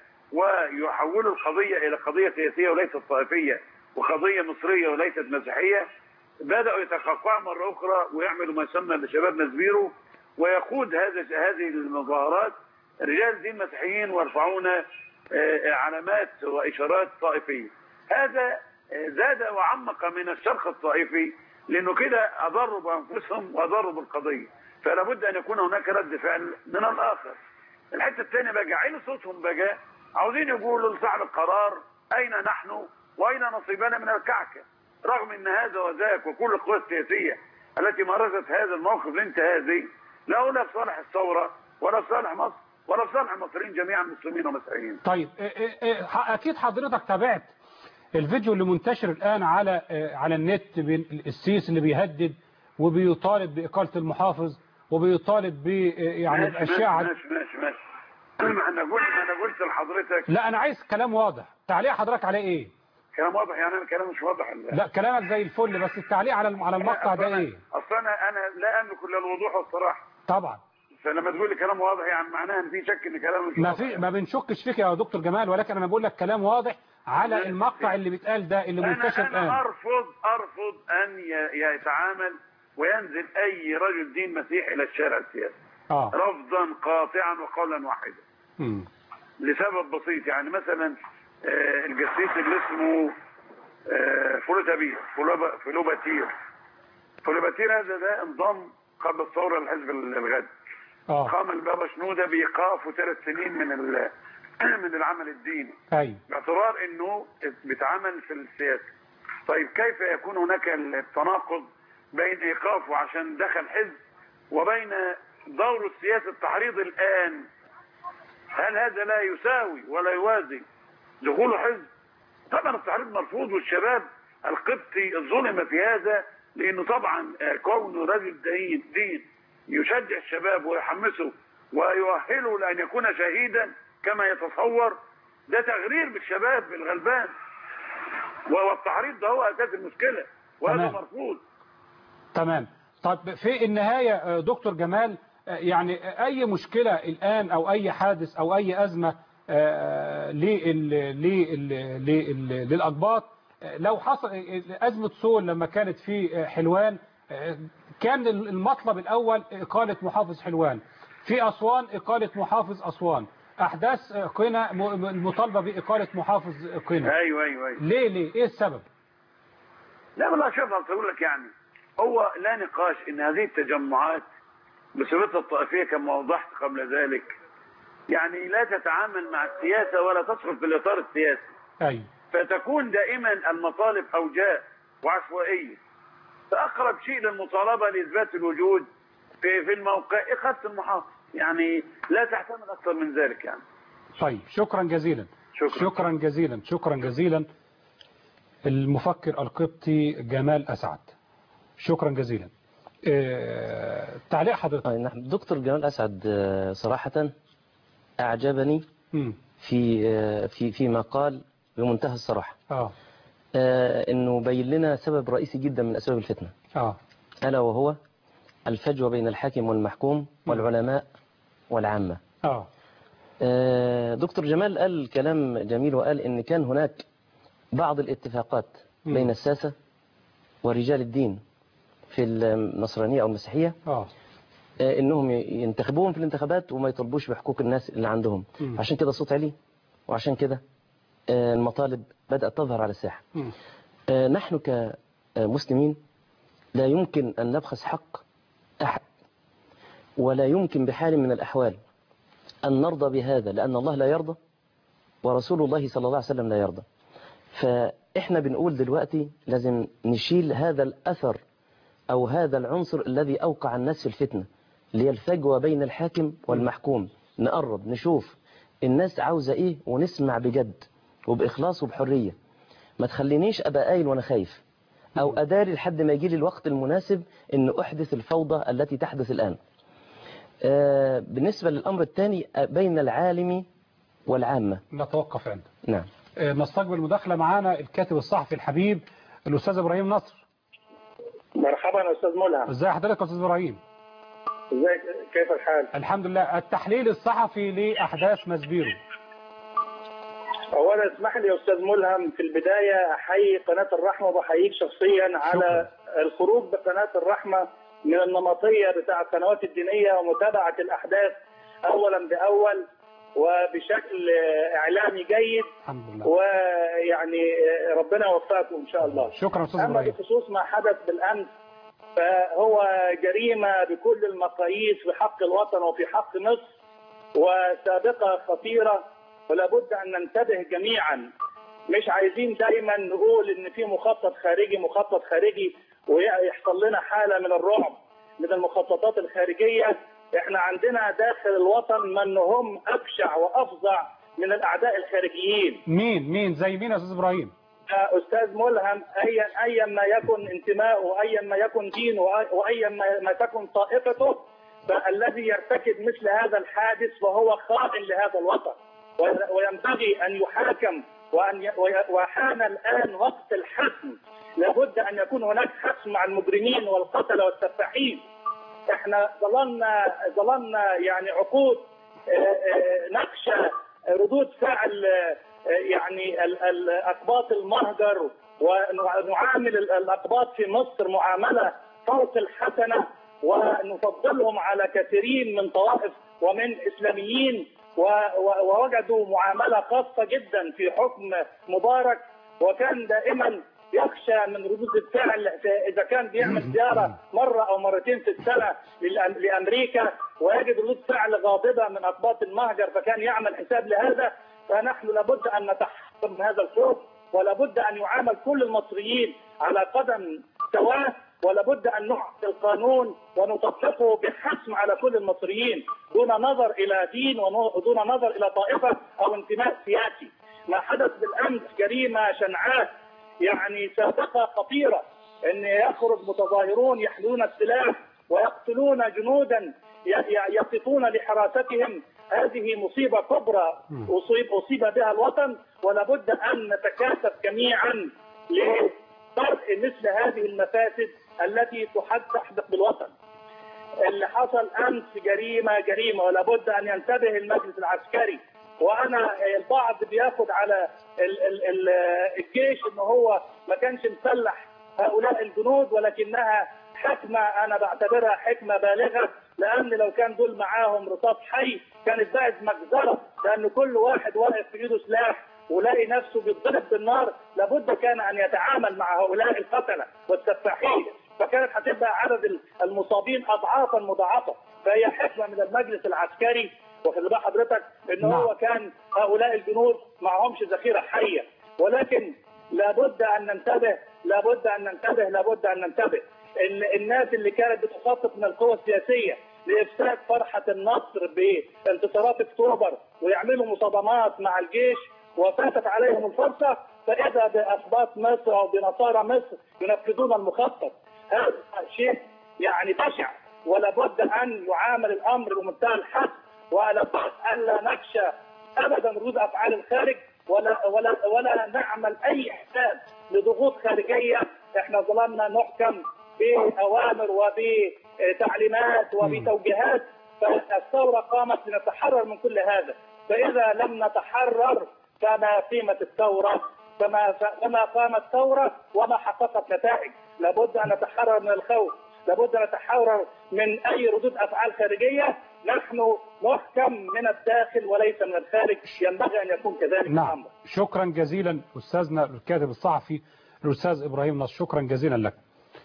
ويحولوا القضية الى قضية سياسية وليست طائفية وقضية مصرية وليست مسيحية بدأوا يتقطعوا مرة اخرى ويعملوا ما يسمى بشباب نزبيرو ويقود هذا هذه المظاهرات رجال دين مسيحيين ويرفعون آه، علامات واشارات طائفيه. هذا آه، زاد وعمق من الشرخ الطائفي لانه كده اضروا بانفسهم واضروا بالقضيه. فلا بد ان يكون هناك رد فعل من الاخر. الحته الثانيه بقى جعلوا صوتهم بقى عاوزين يقولوا لصاحب القرار اين نحن واين نصيبنا من الكعكه. رغم ان هذا وذاك وكل القوى السياسيه التي مارست هذا الموقف الانتهازي لا ولا في صالح الثوره ولا في صالح مصر ولا في صالح المصريين جميعا مسلمين ومسيحيين. طيب إيه إيه إيه ح- أكيد حضرتك تابعت الفيديو اللي منتشر الآن على آه، على النت بين السيس اللي بيهدد وبيطالب بإقالة المحافظ وبيطالب ب آه، يعني ماشي بأشياء عد- ماشي ماشي ماشي ما انا قلت ما انا قلت لحضرتك لا أنا عايز كلام واضح تعليق حضرتك عليه إيه كلام واضح يعني انا كلام مش واضح ولا لا كلامك زي الفل بس التعليق على الم- على المقطع ده أصل أنا- إيه اصل انا انا لا املك الا الوضوح والصراحه طبعا فلما تقول لي كلام واضح يعني معناها ان في شك ان كلامي مش ما واضح في ما بنشكش فيك يا دكتور جمال ولكن أنا بقول لك كلام واضح على المقطع اللي بيتقال ده اللي منتشر انا الآن انا ارفض ارفض ان ي- يتعامل وينزل اي رجل دين مسيحي الى الشارع السياسي آه رفضا قاطعا وقولا واحدا مم. لسبب بسيط يعني مثلا آه، الجسيس اللي اسمه آه، فلوتابير فلوبا- فلوباتير فلوباتير هذا ده انضم قبل الثوره لحزب الغد آه قام البابا شنوده بايقافه ثلاث سنين من ال- من العمل الديني أيوه باعتبار انه بيتعامل في السياسه طيب كيف يكون هناك التناقض بين ايقافه عشان دخل حزب وبين دور السياسه التحريض الان هل هذا لا يساوي ولا يوازي دخوله حزب طبعا التحريض مرفوض والشباب القبطي ظلم في هذا لانه طبعا آه، كونه رجل دين دين يشجع الشباب ويحمسه ويؤهله لان يكون شهيدا كما يتصور ده تغرير بالشباب الغلبان والتحريض ده هو اساس المشكله وهذا تمام. مرفوض تمام طب في النهاية آه، دكتور جمال آه، يعني أي مشكلة الآن أو أي حادث أو أي أزمة آه، لل- لل- لل- للأقباط آه، لو حصل آه، أزمة سول لما كانت في آه، حلوان آه، كان المطلب الأول إقالة محافظ حلوان في أسوان إقالة محافظ أسوان أحداث آه، قنا م- المطالبة بإقالة محافظ قنا ايوه ايوه ايوه ليه ليه إيه السبب لا والله شوف أنا اقول لك يعني هو لا نقاش ان هذه التجمعات بصفتها الطائفيه كما وضحت قبل ذلك يعني لا تتعامل مع السياسه ولا تدخل في الاطار السياسي أيوه فتكون دائما المطالب اوجاع وعشوائيه فاقرب شيء للمطالبه لاثبات الوجود في في الموقع اقاله المحافظ يعني لا تحتمل اكثر من ذلك يعني طيب شكرا جزيلا شكرا. شكرا جزيلا شكرا جزيلا المفكر القبطي جمال أسعد شكرا جزيلا آه، تعليق حضرتك أي نعم دكتور جمال أسعد آه، صراحة أعجبني مم. في آه، في فيما قال بمنتهى الصراحة اه آه، إنه بين لنا سبب رئيسي جدا من أسباب الفتنة اه ألا وهو الفجوة بين الحاكم والمحكوم والعلماء والعامة اه آه، دكتور جمال قال كلام جميل وقال إن كان هناك بعض الاتفاقات مم. بين الساسة ورجال الدين في النصرانية أو المسيحية اه آه، انهم ينتخبوهم في الانتخابات وما يطالبوش بحقوق الناس اللي عندهم مم. عشان كده الصوت عليه وعشان كده آه، المطالب بدأت تظهر على الساحة مم. آه، نحن كمسلمين لا يمكن أن نبخس حق أحد ولا يمكن بحال من الأحوال أن نرضى بهذا لأن الله لا يرضى ورسول الله صلى الله عليه وسلم لا يرضى فإحنا بنقول دلوقتي لازم نشيل هذا الأثر أو هذا العنصر الذي أوقع الناس في الفتنة اللي هي الفجوة بين الحاكم والمحكوم نقرب نشوف الناس عاوزة إيه ونسمع بجد وبإخلاص وبحرية ما تخلينيش أبقى قايل وأنا خايف أو أداري لحد ما يجي لي الوقت المناسب أن أحدث الفوضى التي تحدث الآن آه، بالنسبة للأمر الثاني آه، بين العالم والعامة نتوقف عنده نعم آه، نستقبل مداخلة معانا الكاتب الصحفي الحبيب الأستاذ إبراهيم نصر مرحبا يا استاذ ملهم ازي حضرتك يا أستاذ إبراهيم ازيك كيف الحال؟ الحمد لله التحليل الصحفي لأحداث مسبيرو اولا اسمح لي يا استاذ ملهم في البدايه احيي قناه الرحمه وبحييك شخصيا على الخروج بقناه الرحمه من النمطيه بتاع القنوات الدينيه ومتابعه الاحداث اولا باول وبشكل اعلامي جيد الحمد لله ويعني ربنا يوفقكم ان شاء الله شكرا أستاذ اما إبراهيم بخصوص ما حدث بالامس فهو جريمه بكل المقاييس في حق الوطن وفي حق مصر وسابقه خطيره ولا بد ان ننتبه جميعا مش عايزين دايما نقول ان في مخطط خارجي مخطط خارجي ويحصل لنا حاله من الرعب من المخططات الخارجيه احنا عندنا داخل الوطن من هم ابشع وافظع من الاعداء الخارجيين مين مين زي مين يا أستاذ إبراهيم يا استاذ ملهم ايا ايا ما يكن انتماؤه ايا ما يكن دينه وايا ما ما تكن طائفته فالذي يرتكب مثل هذا الحادث فهو خائن لهذا الوطن وينبغي ان يحاكم وان ي- وي- وحان الان وقت الحسم لابد ان يكون هناك حسم مع المجرمين والقتله والسفاحين احنا ظللنا ظللنا يعني عقود آه، آه، نخشى ردود فعل آه، يعني ال- ال- اقباط المهجر ونعامل ال- الاقباط في مصر معامله فوق الحسنه ونفضلهم على كثيرين من طوائف ومن اسلاميين و- و- ووجدوا معامله خاصه جدا في حكم مبارك وكان دائما يخشى من ردود الفعل اذا كان بيعمل زياره مره او مرتين في السنه للأم- لامريكا ويجد ردود فعل غاضبه من اقباط المهجر فكان يعمل حساب لهذا فنحن لابد ان نتحرر من هذا الخوف ولابد ان يعامل كل المصريين على قدم سواه ولابد ان نعطي القانون ونطبقه بحسم على كل المصريين دون نظر الى دين ودون نظر الى طائفه او انتماء سياسي. ما حدث بالامس جريمه شنعاء يعني سابقه خطيره ان يخرج متظاهرون يحملون السلاح ويقتلون جنودا ي- ي- يقفون لحراستهم هذه مصيبه كبرى اصيب اصيب بها الوطن ولا بد ان نتكاتف جميعا لطرح مثل هذه المفاسد التي تحد- تحدث بالوطن. اللي حصل امس جريمه جريمه ولا بد ان ينتبه المجلس العسكري وانا البعض بياخد على ال ال ال الجيش ان هو ما كانش مسلح هؤلاء الجنود ولكنها حكمه انا بعتبرها حكمه بالغه لان لو كان دول معاهم رصاص حي كانت بقت مجزره لان كل واحد واقف في ايده سلاح ولاقي نفسه بيتضرب بالنار لابد كان ان يتعامل مع هؤلاء القتله والسفاحين فكانت هتبقى عدد المصابين اضعافا مضاعفه فهي حكمه من المجلس العسكري واخد بال حضرتك ان هو كان هؤلاء الجنود معهمش ذخيره حيه ولكن لابد ان ننتبه لابد ان ننتبه لابد ان ننتبه ان الناس اللي كانت بتخطط من القوى السياسيه لافساد فرحه النصر بانتصارات اكتوبر ويعملوا مصادمات مع الجيش وفاتت عليهم الفرصه فاذا باحباط مصر او بنصارى مصر ينفذون المخطط هذا شيء يعني بشع ولا بد ان يعامل الامر بمنتهى الحد ولا بد الا نخشى ابدا ردود افعال الخارج ولا ولا ولا نعمل اي حساب لضغوط خارجيه احنا ظلمنا نحكم باوامر وبتعليمات وبتوجيهات فالثوره قامت لنتحرر من كل هذا فاذا لم نتحرر فما قيمه الثوره فما فما قامت ثوره وما حققت نتائج لابد ان نتحرر من الخوف لابد ان نتحرر من اي ردود افعال خارجيه نحن نحكم من الداخل وليس من الخارج ينبغي ان يكون كذلك نعم شكرا جزيلا أستاذنا الكاتب الصحفي الأستاذ إبراهيم نصر شكرا جزيلا لك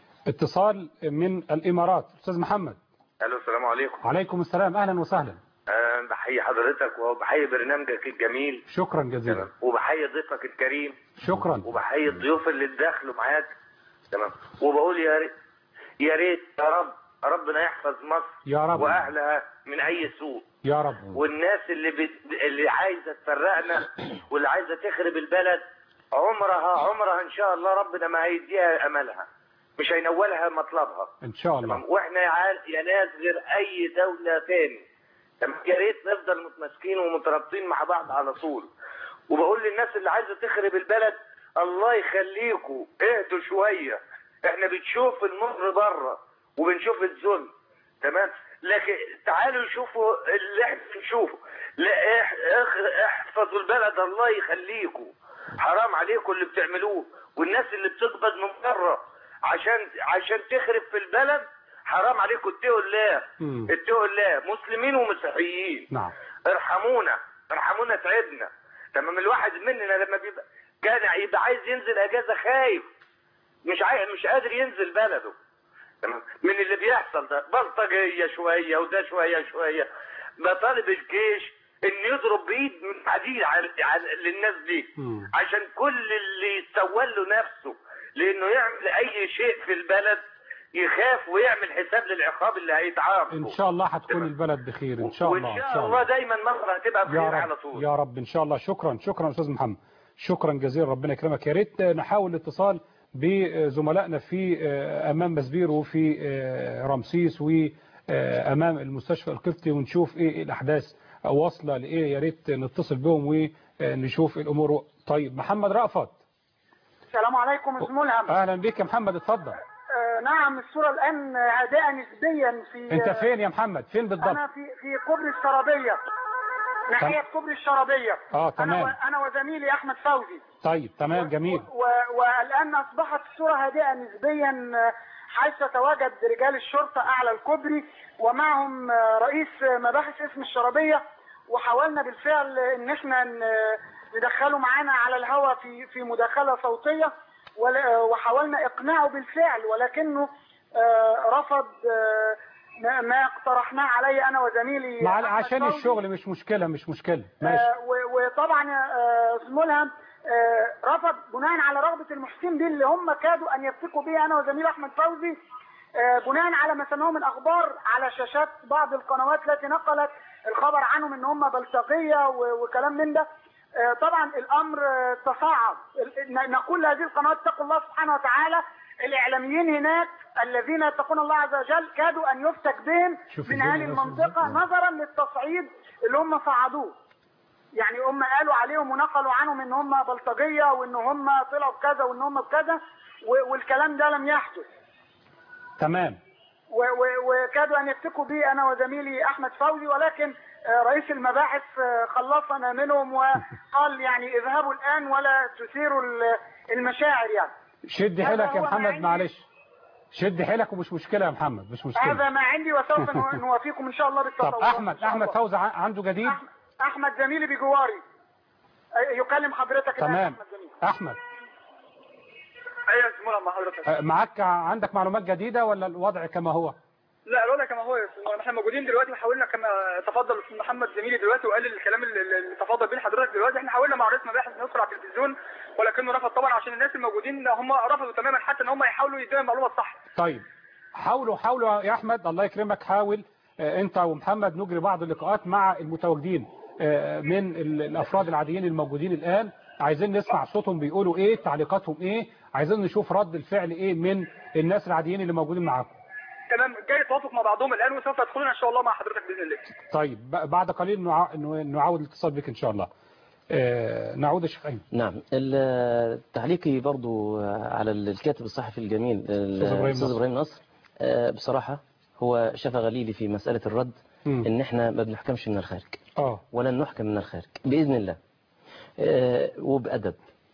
اتصال من الإمارات أستاذ محمد الو السلام عليكم عليكم السلام أهلا وسهلا أه بحيي حضرتك وبحيي برنامجك الجميل شكرا جزيلا وبحيي ضيفك الكريم شكرا وبحيي الضيوف اللي اتدخلوا معاك تمام وبقول يا ريت يا ريت يا رب ربنا يحفظ مصر يا رب. واهلها من اي سوء يا رب والناس اللي بت... اللي عايزه تفرقنا واللي عايزه تخرب البلد عمرها عمرها ان شاء الله ربنا ما هيديها املها مش هينولها مطلبها إن شاء الله واحنا يا عال- يا ناس غير اي دوله تاني تمام يا ريت نفضل متماسكين ومترابطين مع بعض على طول وبقول للناس اللي عايزه تخرب البلد الله يخليكم اهدوا شويه احنا بنشوف المر بره وبنشوف الذل تمام لكن تعالوا شوفوا اللي احنا بنشوفه لا اح- اخ- احفظوا البلد الله يخليكم حرام عليكم اللي بتعملوه والناس اللي بتقبض من بره عشان عشان تخرب في البلد حرام عليكم اتقوا الله مم. اتقوا الله مسلمين ومسيحيين نعم ارحمونا ارحمونا تعبنا تمام الواحد مننا لما بيبقى كان يبقى عايز ينزل اجازه خايف مش عاي... مش قادر ينزل بلده تمام من اللي بيحصل ده بلطجيه شويه وده شويه شويه بطالب الجيش ان يضرب بايد من حديد على... على... للناس دي عشان كل اللي يسول له نفسه لانه يعمل اي شيء في البلد يخاف ويعمل حساب للعقاب اللي هيتعاقبه إن شاء الله هتكون البلد بخير إن شاء الله وان شاء الله دايما مصر هتبقى يا بخير على رب طول يا رب ان شاء الله شكرا شكرا استاذ محمد شكرا جزيلا ربنا يكرمك يا ريت نحاول الاتصال بزملائنا في امام مسبير وفي رمسيس وامام المستشفى القبطي ونشوف ايه الاحداث واصله لايه يا ريت نتصل بهم ونشوف الامور طيب محمد رأفت السلام عليكم اسم ملهم اهلا بك يا محمد اتفضل آه نعم الصورة الآن هادئة نسبيا في انت فين يا محمد فين بالضبط أنا في في كوبري الشرابية ناحية كوبري الشرابية اه أنا, تمام و... أنا وزميلي أحمد فوزي طيب تمام جميل و... والآن أصبحت الصورة هادئة نسبيا آه، حيث تواجد رجال الشرطة أعلى الكوبري ومعهم آه، رئيس مباحث اسم الشرابية وحاولنا بالفعل إن احنا ن- ندخله معانا على الهواء في في مداخلة صوتية ول- وحاولنا إقناعه بالفعل ولكنه آه، رفض آه، ما- ما اقترحناه علي أنا وزميلي مع أحمد عشان فوزي. الشغل مش مشكله مش مشكله ماشي آه، و- وطبعا آه، أستاذ ملهم آه، رفض بناء على رغبة المحسن دي اللي هم كادوا أن يفتكوا بها أنا وزميل أحمد فوزي آه، بناء على ما سمعوه من أخبار على شاشات بعض القنوات التي نقلت الخبر عنهم أن هم بلطجية و- وكلام من ده آه، طبعا الامر آه، تصاعد ال- ن- نقول لهذه القنوات اتقوا الله سبحانه وتعالى الاعلاميين هناك الذين يتقون الله عز وجل كادوا ان يفتك بهم شوف من الدنيا هذه ماشية المنطقه إزاي. نظرا للتصعيد اللي هم صعدوه يعني هم قالوا عليهم ونقلوا عنهم ان هم بلطجيه وان هم طلعوا بكذا وان هم بكذا و- والكلام ده لم يحدث تمام و- و- وكادوا ان يفتكوا بي انا وزميلي احمد فوزي ولكن آه، رئيس المباحث آه، خلصنا منهم وقال يعني اذهبوا الان ولا تثيروا ال- المشاعر يعني شد هذا حيلك يا هو ما محمد عندي. معلش شد حيلك ومش مشكلة يا محمد مش مشكلة هذا ما عندي وسوف نو- نوافيكم ان شاء الله طب بالتطور احمد احمد فوزي ع- عنده جديد احمد زميلي بجواري آه، يكلم حضرتك الآن تمام أحمد زميلي. احمد ايوه سمونا مع حضرتك آه، معاك عندك معلومات جديدة ولا الوضع كما هو لا الوضع كما هو يا سمونا احنا موجودين دلوقتي وحاولنا كما تفضل الاستاذ محمد زميلي دلوقتي وقال الكلام اللي اللي تفضل بيه حضرتك دلوقتي احنا حاولنا مع رئيس مباحث ندخل على التلفزيون ولكنه رفض طبعا عشان الناس الموجودين هم رفضوا تماما حتى ان هم يحاولوا يدوا المعلومه الصح طيب حاولوا حاولوا يا احمد الله يكرمك حاول آه، انت ومحمد نجري بعض اللقاءات مع المتواجدين آه، من ال- الافراد العاديين الموجودين الان عايزين نسمع صوتهم بيقولوا ايه تعليقاتهم ايه عايزين نشوف رد الفعل ايه من الناس العاديين اللي موجودين معاكم تمام جاي توافق مع بعضهم الان وسوف يدخلون ان شاء الله مع حضرتك باذن الله طيب ب- بعد قليل نع- نع- نعاود الاتصال بك ان شاء الله آه، نعود يا شيخ ايمن نعم ال- تعليقي برضو على الكاتب الصحفي الجميل إبراهيم الأستاذ نصر. إبراهيم نصر آه، بصراحة هو شفى غليلي في مسألة الرد مم. إن إحنا ما بنحكمش من الخارج اه ولن نحكم من الخارج بإذن الله آه، وبأدب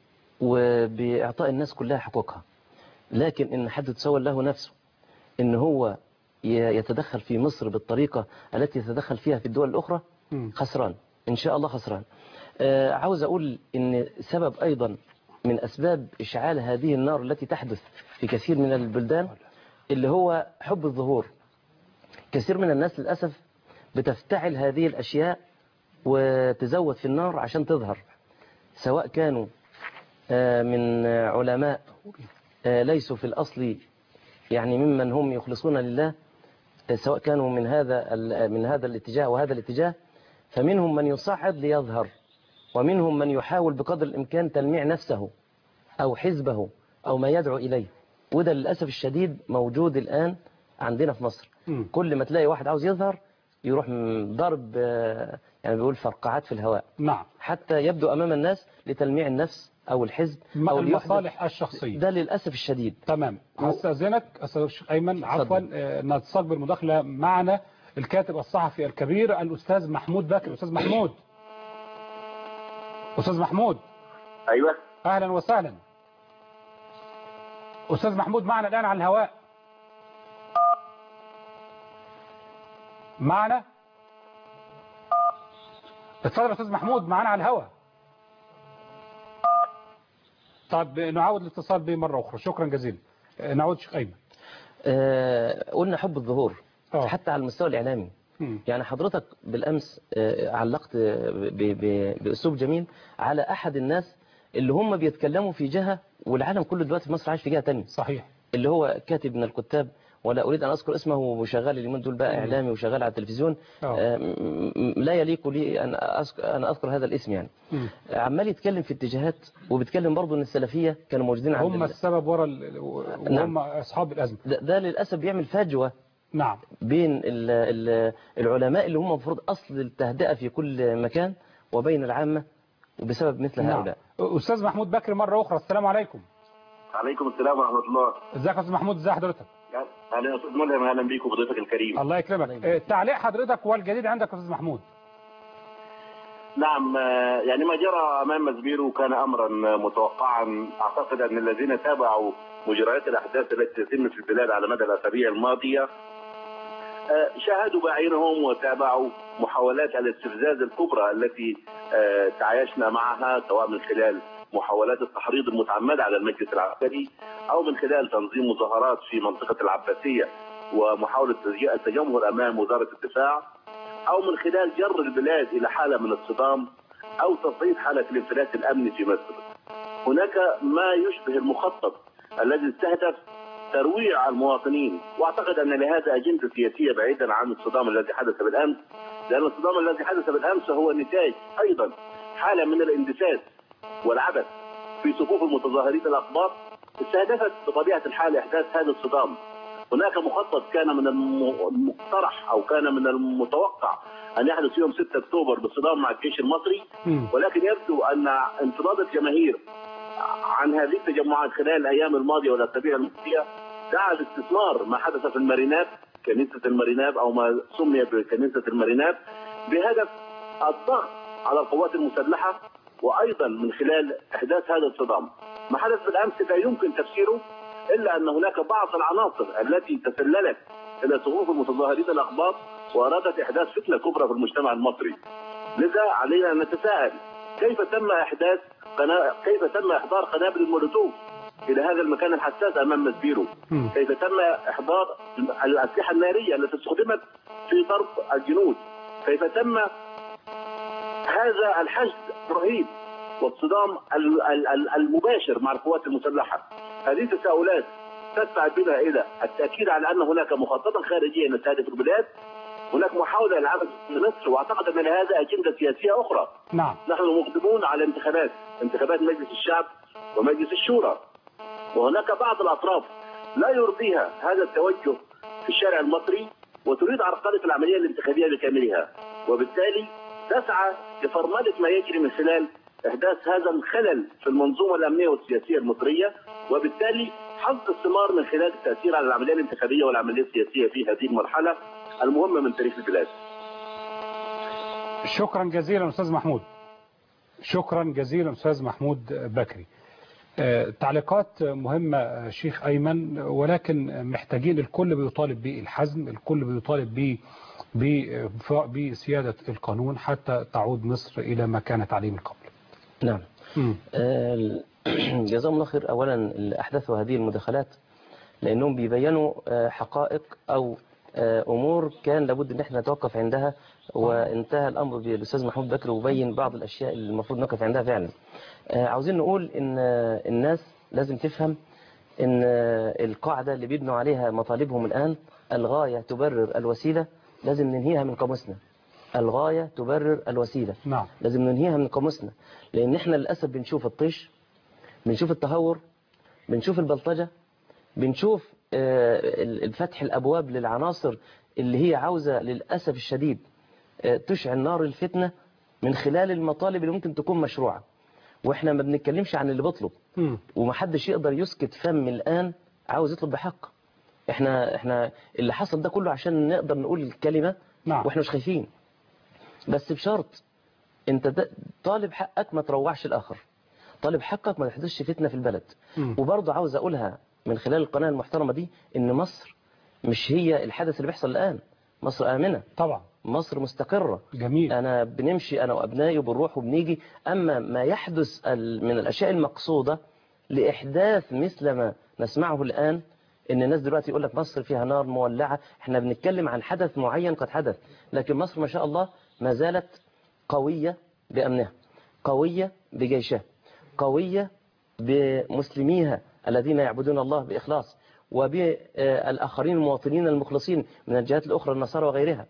وبإعطاء الناس كلها حقوقها لكن إن حد تسول له نفسه إن هو ي- يتدخل في مصر بالطريقة التي يتدخل فيها في الدول الأخرى مم. خسران إن شاء الله خسران آه، عاوز أقول إن سبب أيضا من أسباب إشعال هذه النار التي تحدث في كثير من البلدان اللي هو حب الظهور كثير من الناس للأسف بتفتعل هذه الأشياء وتزود في النار عشان تظهر سواء كانوا آه، من علماء آه، ليسوا في الأصل يعني ممن هم يخلصون لله آه، سواء كانوا من هذا ال- من هذا الاتجاه وهذا الاتجاه فمنهم من يصعد ليظهر ومنهم من يحاول بقدر الإمكان تلميع نفسه أو حزبه أو ما يدعو إليه وده للأسف الشديد موجود الآن عندنا في مصر مم. كل ما تلاقي واحد عاوز يظهر يروح م- ضرب آه، يعني بيقول فرقعات في الهواء نعم حتى يبدو أمام الناس لتلميع النفس أو الحزب م- أو ليحدث- المصالح الشخصية ده للأسف الشديد تمام هستأذنك أستاذ الشيخ أيمن عفوا آه، نتصل بالمداخلة معنا الكاتب الصحفي الكبير الأستاذ محمود بكر أستاذ محمود أستاذ محمود ايوه أهلا وسهلا أستاذ محمود معنا الآن على الهواء معنا اتفضل يا أستاذ محمود معنا على الهواء طب نعاود الاتصال به مرة أخرى شكرا جزيلا آه، نعود شيخ أيمن آه، قلنا حب الظهور آه. حتى على المستوى الإعلامي مم. يعني حضرتك بالأمس آه، علقت آه، ب- ب- بأسلوب جميل على أحد الناس اللي هم بيتكلموا في جهة والعالم كله دلوقتي في مصر عايش في جهة تانية صحيح اللي هو كاتب من الكتاب ولا أريد أن أذكر اسمه وشغال اليومين دول بقى مم. إعلامي وشغال على التلفزيون آه. آه، م- م- لا يليق لي أن أذكر, أن أذكر هذا الاسم يعني مم. عمال يتكلم في اتجاهات وبيتكلم برضه ان السلفيه كانوا موجودين عند هم ال- السبب وراء ال- وهم نعم. أصحاب الأزمة ده, ده للاسف بيعمل فجوه نعم بين ال ال العلماء اللي هم المفروض اصل التهدئه في كل مكان وبين العامه وبسبب مثل نعم. هؤلاء أستاذ محمود بكر مرة أخرى السلام عليكم عليكم السلام ورحمه الله ازيك يا أستاذ محمود ازي حضرتك اهلا يا استاذ ملهم اهلا بيك وبضيفك الكريم الله يكرمك آه، تعليق حضرتك والجديد عندك يا أستاذ محمود نعم آه، يعني ما جرى امام مزبيرو كان امرا متوقعا اعتقد ان الذين تابعوا مجريات الاحداث التي تتم في البلاد على مدى الاسابيع الماضيه آه، شاهدوا بعينهم وتابعوا محاولات الاستفزاز الكبرى التي آه، تعايشنا معها سواء من خلال محاولات التحريض المتعمدة على المجلس العسكري أو من خلال تنظيم مظاهرات في منطقة العباسية ومحاولة تجي- التجمهر أمام وزارة الدفاع أو من خلال جر البلاد إلى حالة من الصدام أو تصعيد حالة الانفلات الأمني في مصر هناك ما يشبه المخطط الذي استهدف ترويع المواطنين واعتقد ان لهذا اجنده سياسيه بعيدا عن الصدام الذي حدث بالامس لان الصدام الذي حدث بالامس هو نتاج ايضا حالة من الاندساس والعبث في صفوف المتظاهرين الأقباط استهدفت بطبيعة الحال إحداث هذا الصدام هناك مخطط كان من الم- المقترح أو كان من المتوقع أن يحدث يوم 6 أكتوبر بالصدام مع الجيش المصري ولكن يبدو أن انفضاض الجماهير عن هذه التجمعات خلال الايام الماضيه والاسابيع الماضيه دعا لاستثمار ما حدث في المارينات كنيسه الماريناب او ما سمي بكنيسه الماريناب بهدف الضغط على القوات المسلحه وايضا من خلال احداث هذا الصدام. ما حدث بالامس لا يمكن تفسيره الا ان هناك بعض العناصر التي تسللت الى صفوف المتظاهرين الاقباط وارادت احداث فتنه كبرى في المجتمع المصري. لذا علينا ان نتساءل كيف تم احداث قنا... كيف تم احضار قنابل المولوتوف الى هذا المكان الحساس امام مسبيرو كيف تم احضار الاسلحه الناريه التي استخدمت في ضرب الجنود كيف تم هذا الحشد الرهيب والصدام ال- ال- ال- المباشر مع القوات المسلحه هذه تساؤلات تدفع بنا الى التاكيد على ان هناك مخططا خارجيا يستهدف البلاد هناك محاوله للعمل في مصر واعتقد ان لهذا اجنده سياسيه اخرى نعم نحن مقدمون على انتخابات انتخابات مجلس الشعب ومجلس الشورى وهناك بعض الاطراف لا يرضيها هذا التوجه في الشارع المصري وتريد عرقله العمليه الانتخابيه بكاملها وبالتالي تسعى لفرمله ما يجري من خلال احداث هذا الخلل في المنظومه الامنيه والسياسيه المصريه وبالتالي حصد الثمار من خلال التاثير على العمليه الانتخابيه والعمليه السياسيه في هذه المرحله المهمه من تاريخ البلاد. شكرا جزيلا أستاذ محمود شكرا جزيلا أستاذ محمود بكري آه، تعليقات مهمة آه، شيخ أيمن ولكن محتاجين الكل بيطالب بالحزم الكل بيطالب ب ب- بسيادة القانون حتى تعود مصر إلى ما كانت عليه من قبل نعم مم. آه، جزاهم الله خير أولا اللي أحدثوا هذه المداخلات لأنهم بيبينوا آه، حقائق أو آه، أمور كان لابد أن احنا نتوقف عندها وانتهى الأمر بالأستاذ محمود بكر وبين بعض الأشياء اللي المفروض نقف عندها فعلا آه، عاوزين نقول إن آه، الناس لازم تفهم إن آه، القاعدة اللي بيبنوا عليها مطالبهم الآن الغاية تبرر الوسيلة لازم ننهيها من قاموسنا الغاية تبرر الوسيلة نعم لازم ننهيها من قاموسنا لان احنا للاسف بنشوف الطيش بنشوف التهور بنشوف البلطجه بنشوف آه، الفتح الابواب للعناصر اللي هي عاوزه للاسف الشديد آه، تشعل نار الفتنه من خلال المطالب اللي ممكن تكون مشروعه واحنا ما بنتكلمش عن اللي بيطلب مم. ومحدش يقدر يسكت فم الان عاوز يطلب بحق احنا احنا اللي حصل ده كله عشان نقدر نقول الكلمه نعم. واحنا مش خايفين بس بشرط انت ده- طالب حقك ما تروعش الاخر طالب حقك ما تحدثش فتنه في البلد مم. وبرضه عاوز اقولها من خلال القناه المحترمه دي ان مصر مش هي الحدث اللي بيحصل الان مصر امنه طبعا مصر مستقره جميل انا بنمشي انا وابنائي وبنروح وبنيجي اما ما يحدث ال- من الاشياء المقصوده لاحداث مثل ما نسمعه الان ان الناس دلوقتي يقول لك مصر فيها نار مولعه احنا بنتكلم عن حدث معين قد حدث لكن مصر ما شاء الله ما زالت قويه بامنها قويه بجيشها قويه بمسلميها الذين يعبدون الله باخلاص وبالاخرين المواطنين المخلصين من الجهات الاخرى النصارى وغيرها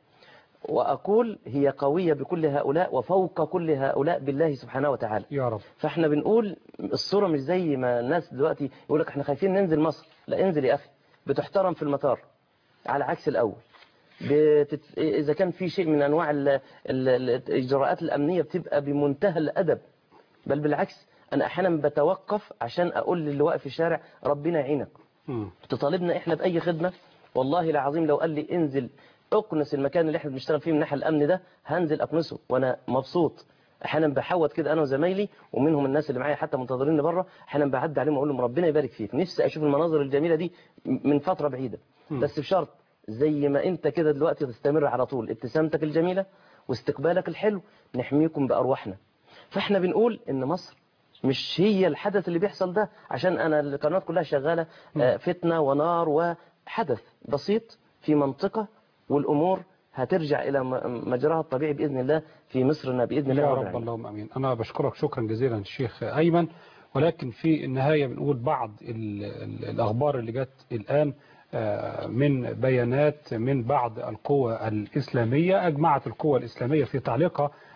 وأقول هي قوية بكل هؤلاء وفوق كل هؤلاء بالله سبحانه وتعالى يا رب فاحنا بنقول الصورة مش زي ما الناس دلوقتي يقول لك احنا خايفين ننزل مصر لا انزل يا أخي بتحترم في المطار على عكس الأول بتت... إذا كان في شيء من أنواع ال... ال... ال- الإجراءات الأمنية بتبقى بمنتهى الأدب بل بالعكس أنا أحيانا بتوقف عشان أقول للي واقف في الشارع ربنا يعينك مم. تطالبنا احنا باي خدمه والله العظيم لو قال لي انزل اقنس المكان اللي احنا بنشتغل فيه من ناحيه الامن ده هنزل اقنسه وانا مبسوط احيانا بحوط كده انا وزمايلي ومنهم الناس اللي معايا حتى منتظرين بره احيانا بعدي عليهم واقول لهم ربنا يبارك فيك نفسي اشوف المناظر الجميله دي من فتره بعيده مم. بس بشرط زي ما انت كده دلوقتي تستمر على طول ابتسامتك الجميله واستقبالك الحلو نحميكم بارواحنا فاحنا بنقول ان مصر مش هي الحدث اللي بيحصل ده عشان انا القنوات كلها شغاله آه، فتنه ونار وحدث بسيط في منطقه والامور هترجع الى م- مجراها الطبيعي باذن الله في مصرنا باذن الله يا رب رب العالمين. اللهم امين انا بشكرك شكرا جزيلا الشيخ ايمن ولكن في النهايه بنقول بعض ال ال الاخبار اللي جت الان آه، من بيانات من بعض القوى الاسلاميه اجمعت القوى الاسلاميه في تعليقها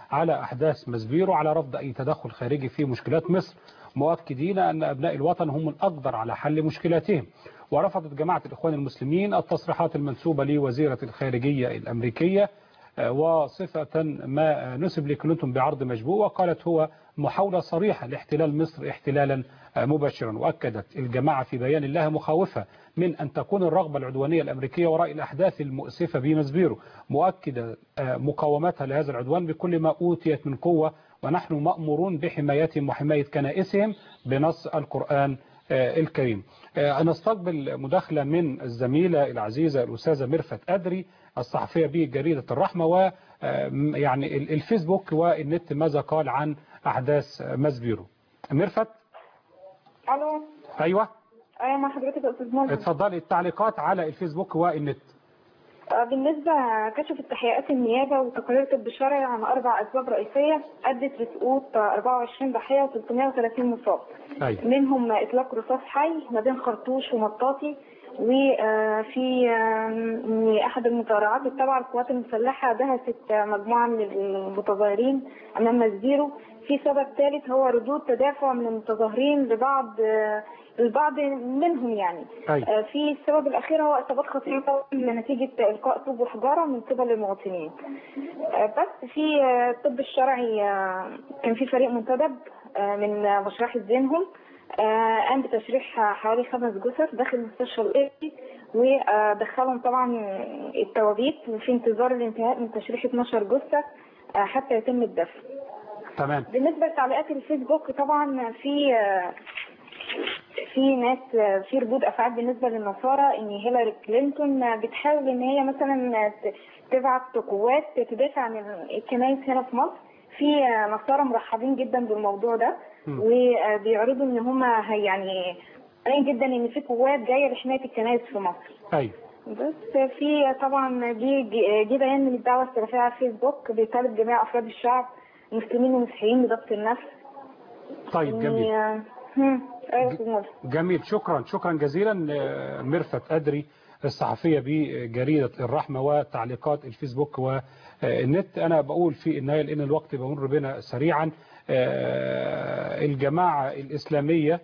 على أحداث مسبيرو على رفض أي تدخل خارجي في مشكلات مصر مؤكدين أن أبناء الوطن هم الأقدر على حل مشكلاتهم ورفضت جماعة الإخوان المسلمين التصريحات المنسوبة لوزيرة الخارجية الأمريكية وصفة ما نسب لكلينتون بعرض مشبوه وقالت هو محاولة صريحة لاحتلال مصر احتلالا مباشرا وأكدت الجماعة في بيان لها مخاوفة من أن تكون الرغبة العدوانية الأمريكية وراء الأحداث المؤسفة بمسبيرو مؤكدة مقاومتها لهذا العدوان بكل ما أوتيت من قوة ونحن مأمورون بحمايتهم وحماية كنائسهم بنص القرآن الكريم نستقبل مداخلة من الزميلة العزيزة الأستاذة ميرفت أدري الصحفية بجريدة الرحمة ويعني الفيسبوك والنت ماذا قال عن أحداث مسبيرو ميرفت الو أيوة ايوه مع حضرتك يا استاذ ملهم اتفضلي التعليقات على الفيسبوك والنت آه، بالنسبة كشفت تحقيقات النيابة وتقارير طب الشرعي عن أربع أسباب رئيسية أدت لسقوط 24 ضحية و330 مصاب أيوة. منهم إطلاق رصاص حي ما بين خرطوش ومطاطي وفي أحد المترعات التابعة للقوات المسلحة دهست مجموعة من المتظاهرين أمام مسبيرو في سبب ثالث هو ردود تدافع من المتظاهرين لبعض البعض منهم يعني أيوة. آه، في السبب الأخير هو إصابات خطيرة نتيجة إلقاء طوب وحجارة من قبل المواطنين آه، بس في آه، الطب الشرعي آه، كان في فريق منتدب آه، من مشرحة ذهنهم آه، قام بتشريح حوالي خمس جثث داخل مستشفى القبطي ودخلهم طبعا التوابيت في انتظار الانتهاء من تشريح 12 جثة آه، حتى يتم الدفن تمام بالنسبة لتعليقات الفيسبوك طبعا في آه، في ناس آه، في ردود افعال بالنسبه للنصارى ان هيلاري كلينتون آه، بتحاول ان هي مثلا ت- تبعت قوات تدافع عن الكنائس هنا في مصر في آه، نصارى مرحبين جدا بالموضوع ده مم. وبيعرضوا ان هم يعني قلقانين جدا ان في قوات جايه لحمايه الكنائس في مصر أيوة بس في طبعا دي جه بيان من الدعوه السلفيه على الفيسبوك بيطالب جميع افراد الشعب المسلمين والمسيحيين بضبط النفس طيب جميل إن- هم، ايوه أستاذ مولى. جميل شكرا شكرا جزيلا آه، ميرفت أدري الصحفية بجريدة الرحمة وتعليقات الفيسبوك والنت أنا بقول في النهاية لأن الوقت بمر بنا سريعا آه، الجماعة الإسلامية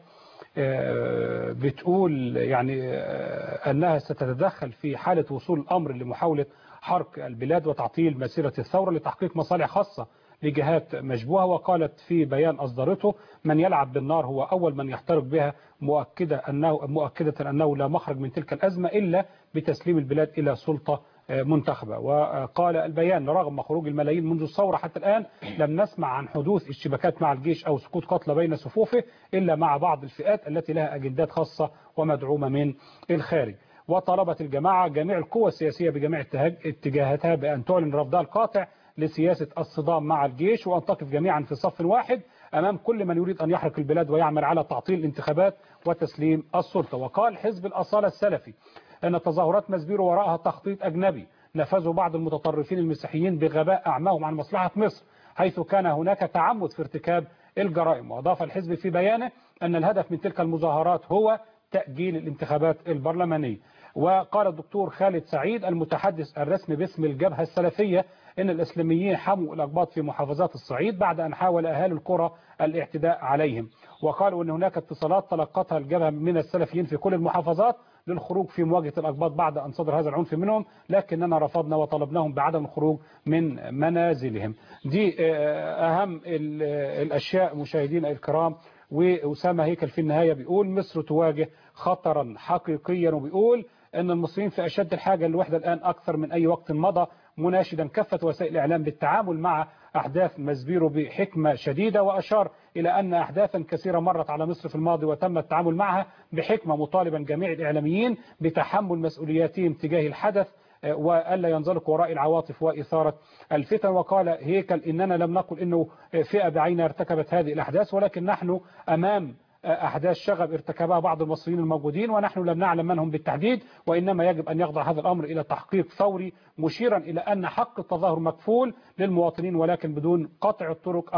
آه، بتقول يعني آه، أنها ستتدخل في حالة وصول الأمر لمحاولة حرق البلاد وتعطيل مسيرة الثورة لتحقيق مصالح خاصة لجهات مشبوهة وقالت في بيان أصدرته من يلعب بالنار هو أول من يحترق بها مؤكدة أنه, مؤكدة أنه لا مخرج من تلك الأزمة إلا بتسليم البلاد إلى سلطة منتخبة وقال البيان رغم خروج الملايين منذ الثورة حتى الآن لم نسمع عن حدوث اشتباكات مع الجيش أو سقوط قتلى بين صفوفه إلا مع بعض الفئات التي لها أجندات خاصة ومدعومة من الخارج وطلبت الجماعة جميع القوى السياسية بجميع اتهاج- اتجاهاتها بأن تعلن رفضها القاطع لسياسة الصدام مع الجيش وأن تقف جميعا في صف واحد أمام كل من يريد أن يحرق البلاد ويعمل على تعطيل الانتخابات وتسليم السلطة وقال حزب الأصالة السلفي أن تظاهرات مسبيرو وراءها تخطيط أجنبي نفذه بعض المتطرفين المسيحيين بغباء أعماهم عن مصلحة مصر حيث كان هناك تعمد في ارتكاب الجرائم وأضاف الحزب في بيانه أن الهدف من تلك المظاهرات هو تأجيل الانتخابات البرلمانية وقال الدكتور خالد سعيد المتحدث الرسمي باسم الجبهة السلفية إن الإسلاميين حموا الأقباط في محافظات الصعيد بعد أن حاول أهالي القرى الاعتداء عليهم وقالوا أن هناك اتصالات تلقتها الجبهة من السلفيين في كل المحافظات للخروج في مواجهة الأقباط بعد أن صدر هذا العنف منهم لكننا رفضنا وطلبناهم بعدم الخروج من منازلهم دي آه، أهم ال- الأشياء مشاهدينا الكرام وأسامة هيكل في النهاية بيقول مصر تواجه خطرا حقيقيا وبيقول أن المصريين في أشد الحاجة للوحدة الآن أكثر من أي وقت مضى مناشدا كافة وسائل الإعلام بالتعامل مع أحداث مسبيرو بحكمة شديدة وأشار إلى أن أحداثا كثيرة مرت على مصر في الماضي وتم التعامل معها بحكمة مطالبا جميع الإعلاميين بتحمل مسؤولياتهم تجاه الحدث آه، وألا ينزلقوا وراء العواطف وإثارة الفتن وقال هيكل إننا لم نقل إنه فئة بعينها ارتكبت هذه الأحداث ولكن نحن أمام أحداث شغب ارتكبها بعض المصريين الموجودين ونحن لم نعلم من هم بالتحديد وإنما يجب أن يخضع هذا الأمر إلى تحقيق فوري مشيرا إلى أن حق التظاهر مكفول للمواطنين ولكن بدون قطع الطرق أو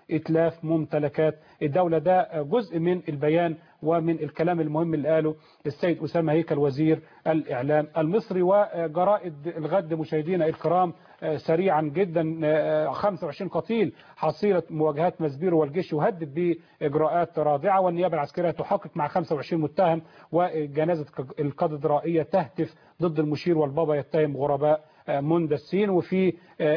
إتلاف ممتلكات الدولة ده جزء من البيان ومن الكلام المهم اللي قاله السيد أسامة هيكل وزير الإعلام المصري وجرائد الغد مشاهدينا الكرام سريعا جدا 25 قتيل حصيلة مواجهات مسبيرو والجيش يهدد بإجراءات رادعة والنيابة العسكرية تحقق مع 25 متهم وجنازة الكاتدرائية تهتف ضد المشير والبابا يتهم غرباء مندسين وفي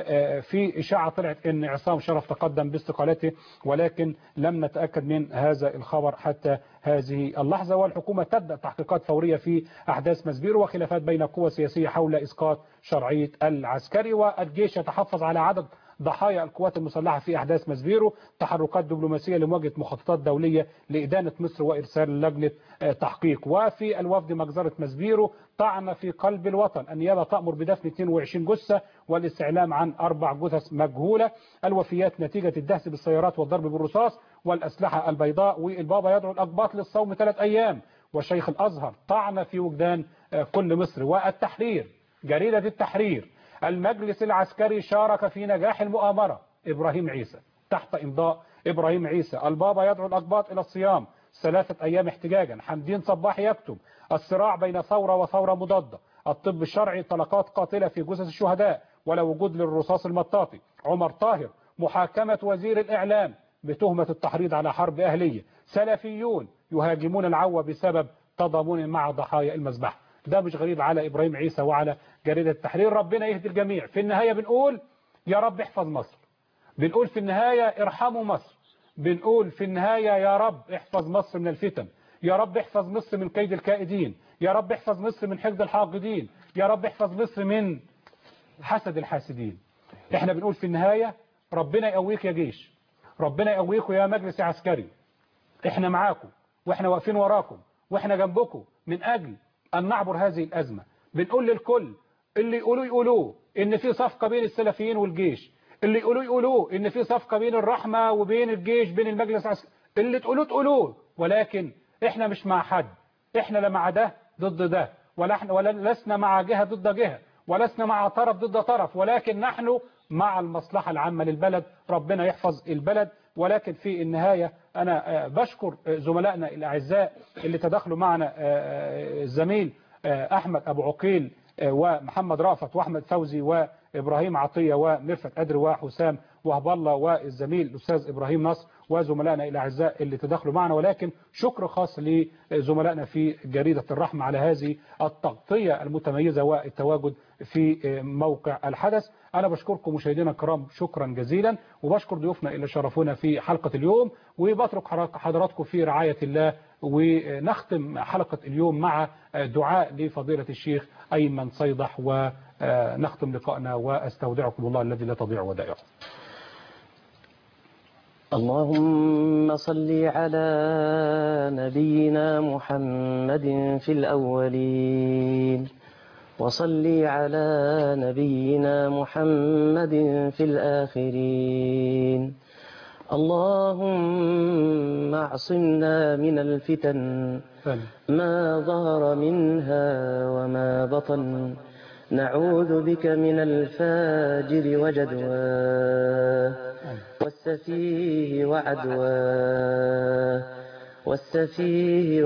في إشاعة طلعت أن عصام شرف تقدم باستقالته ولكن لم نتأكد من هذا الخبر حتى هذه اللحظة والحكومة تبدأ تحقيقات فورية في أحداث مسبيرو وخلافات بين قوى سياسية حول إسقاط شرعية العسكري والجيش يتحفظ على عدد ضحايا القوات المسلحة في أحداث مسبيرو تحركات دبلوماسية لمواجهة مخططات دولية لإدانة مصر وإرسال لجنة تحقيق وفي الوفد مجزرة مسبيرو طعن في قلب الوطن النيابة تأمر بدفن 22 جثة والاستعلام عن أربع جثث مجهولة الوفيات نتيجة الدهس بالسيارات والضرب بالرصاص والأسلحة البيضاء والبابا يدعو الأقباط للصوم ثلاث أيام وشيخ الأزهر طعن في وجدان كل مصر والتحرير جريدة التحرير المجلس العسكري شارك في نجاح المؤامرة إبراهيم عيسى تحت إمضاء إبراهيم عيسى البابا يدعو الأقباط إلى الصيام ثلاثة أيام احتجاجا حمدين صباح يكتب الصراع بين ثورة وثورة مضادة الطب الشرعي طلقات قاتلة في جثث الشهداء ولا وجود للرصاص المطاطي عمر طاهر محاكمة وزير الإعلام بتهمة التحريض على حرب أهلية سلفيون يهاجمون العوة بسبب تضامن مع ضحايا المذبحة ده مش غريب على إبراهيم عيسى وعلى جريدة التحرير ربنا يهدي الجميع في النهاية بنقول يا رب احفظ مصر بنقول في النهاية ارحموا مصر بنقول في النهاية يا رب احفظ مصر من الفتن يا رب احفظ مصر من كيد الكائدين يا رب احفظ مصر من حقد الحاقدين يا رب احفظ مصر من حسد الحاسدين احنا بنقول في النهاية ربنا يقويك يا جيش ربنا يقويكم يا مجلس عسكري احنا معاكم واحنا واقفين وراكم واحنا جنبكم من اجل ان نعبر هذه الازمة بنقول للكل اللي يقولوا يقولوه ان في صفقة بين السلفيين والجيش اللي يقولوا يقولوه ان في صفقة بين الرحمة وبين الجيش بين المجلس العسكري اللي تقولوه تقولوه ولكن احنا مش مع حد احنا لا مع ده ضد ده ولا احنا ولا لسنا مع جهة ضد جهة ولسنا مع طرف ضد طرف ولكن نحن مع المصلحة العامة للبلد ربنا يحفظ البلد ولكن في النهاية أنا بشكر زملائنا الأعزاء اللي تدخلوا معنا الزميل أحمد أبو عقيل ومحمد رأفت وأحمد فوزي وإبراهيم عطية ومرفت أدري وحسام وهب الله والزميل الأستاذ إبراهيم نصر وزملائنا الأعزاء اللي تدخلوا معنا ولكن شكر خاص لزملائنا في جريدة الرحمة على هذه التغطية المتميزة والتواجد في موقع الحدث أنا بشكركم مشاهدينا الكرام شكرا جزيلا وبشكر ضيوفنا اللي شرفونا في حلقة اليوم وبترك حضراتكم في رعاية الله ونختم حلقة اليوم مع دعاء لفضيلة الشيخ أيمن صيدح ونختم لقائنا واستودعكم الله الذي لا تضيع ودائعه اللهم صل على نبينا محمد في الأولين وصل على نبينا محمد في الآخرين اللهم اعصمنا من الفتن ما ظهر منها وما بطن نعوذ بك من الفاجر وجدواه والسفيه وعدواه والسفيه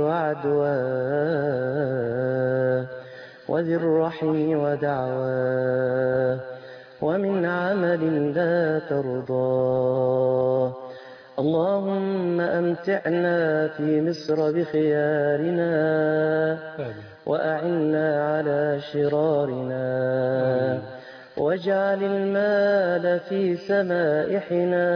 وعدواه وذي الرحم ودعواه ومن عمل لا ترضاه اللهم أمتعنا في مصر بخيارنا وأعنا على شرارنا واجعل المال في سمائحنا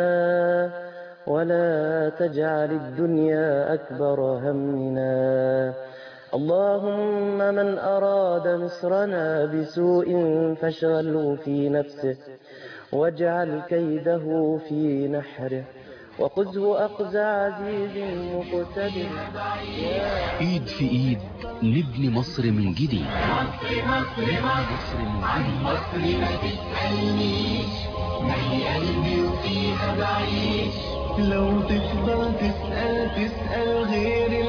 ولا تجعل الدنيا أكبر همنا اللهم من أراد مصرنا بسوء فاشغله في نفسه واجعل كيده في نحره وخذه أخذ عزيز مقتدر ايد في ايد نبني مصر من جديد مصر مصر مصر عن مصر ما تسألنيش ما هي قلبي وفيها بعيش لو تفضل تسأل تسأل غيري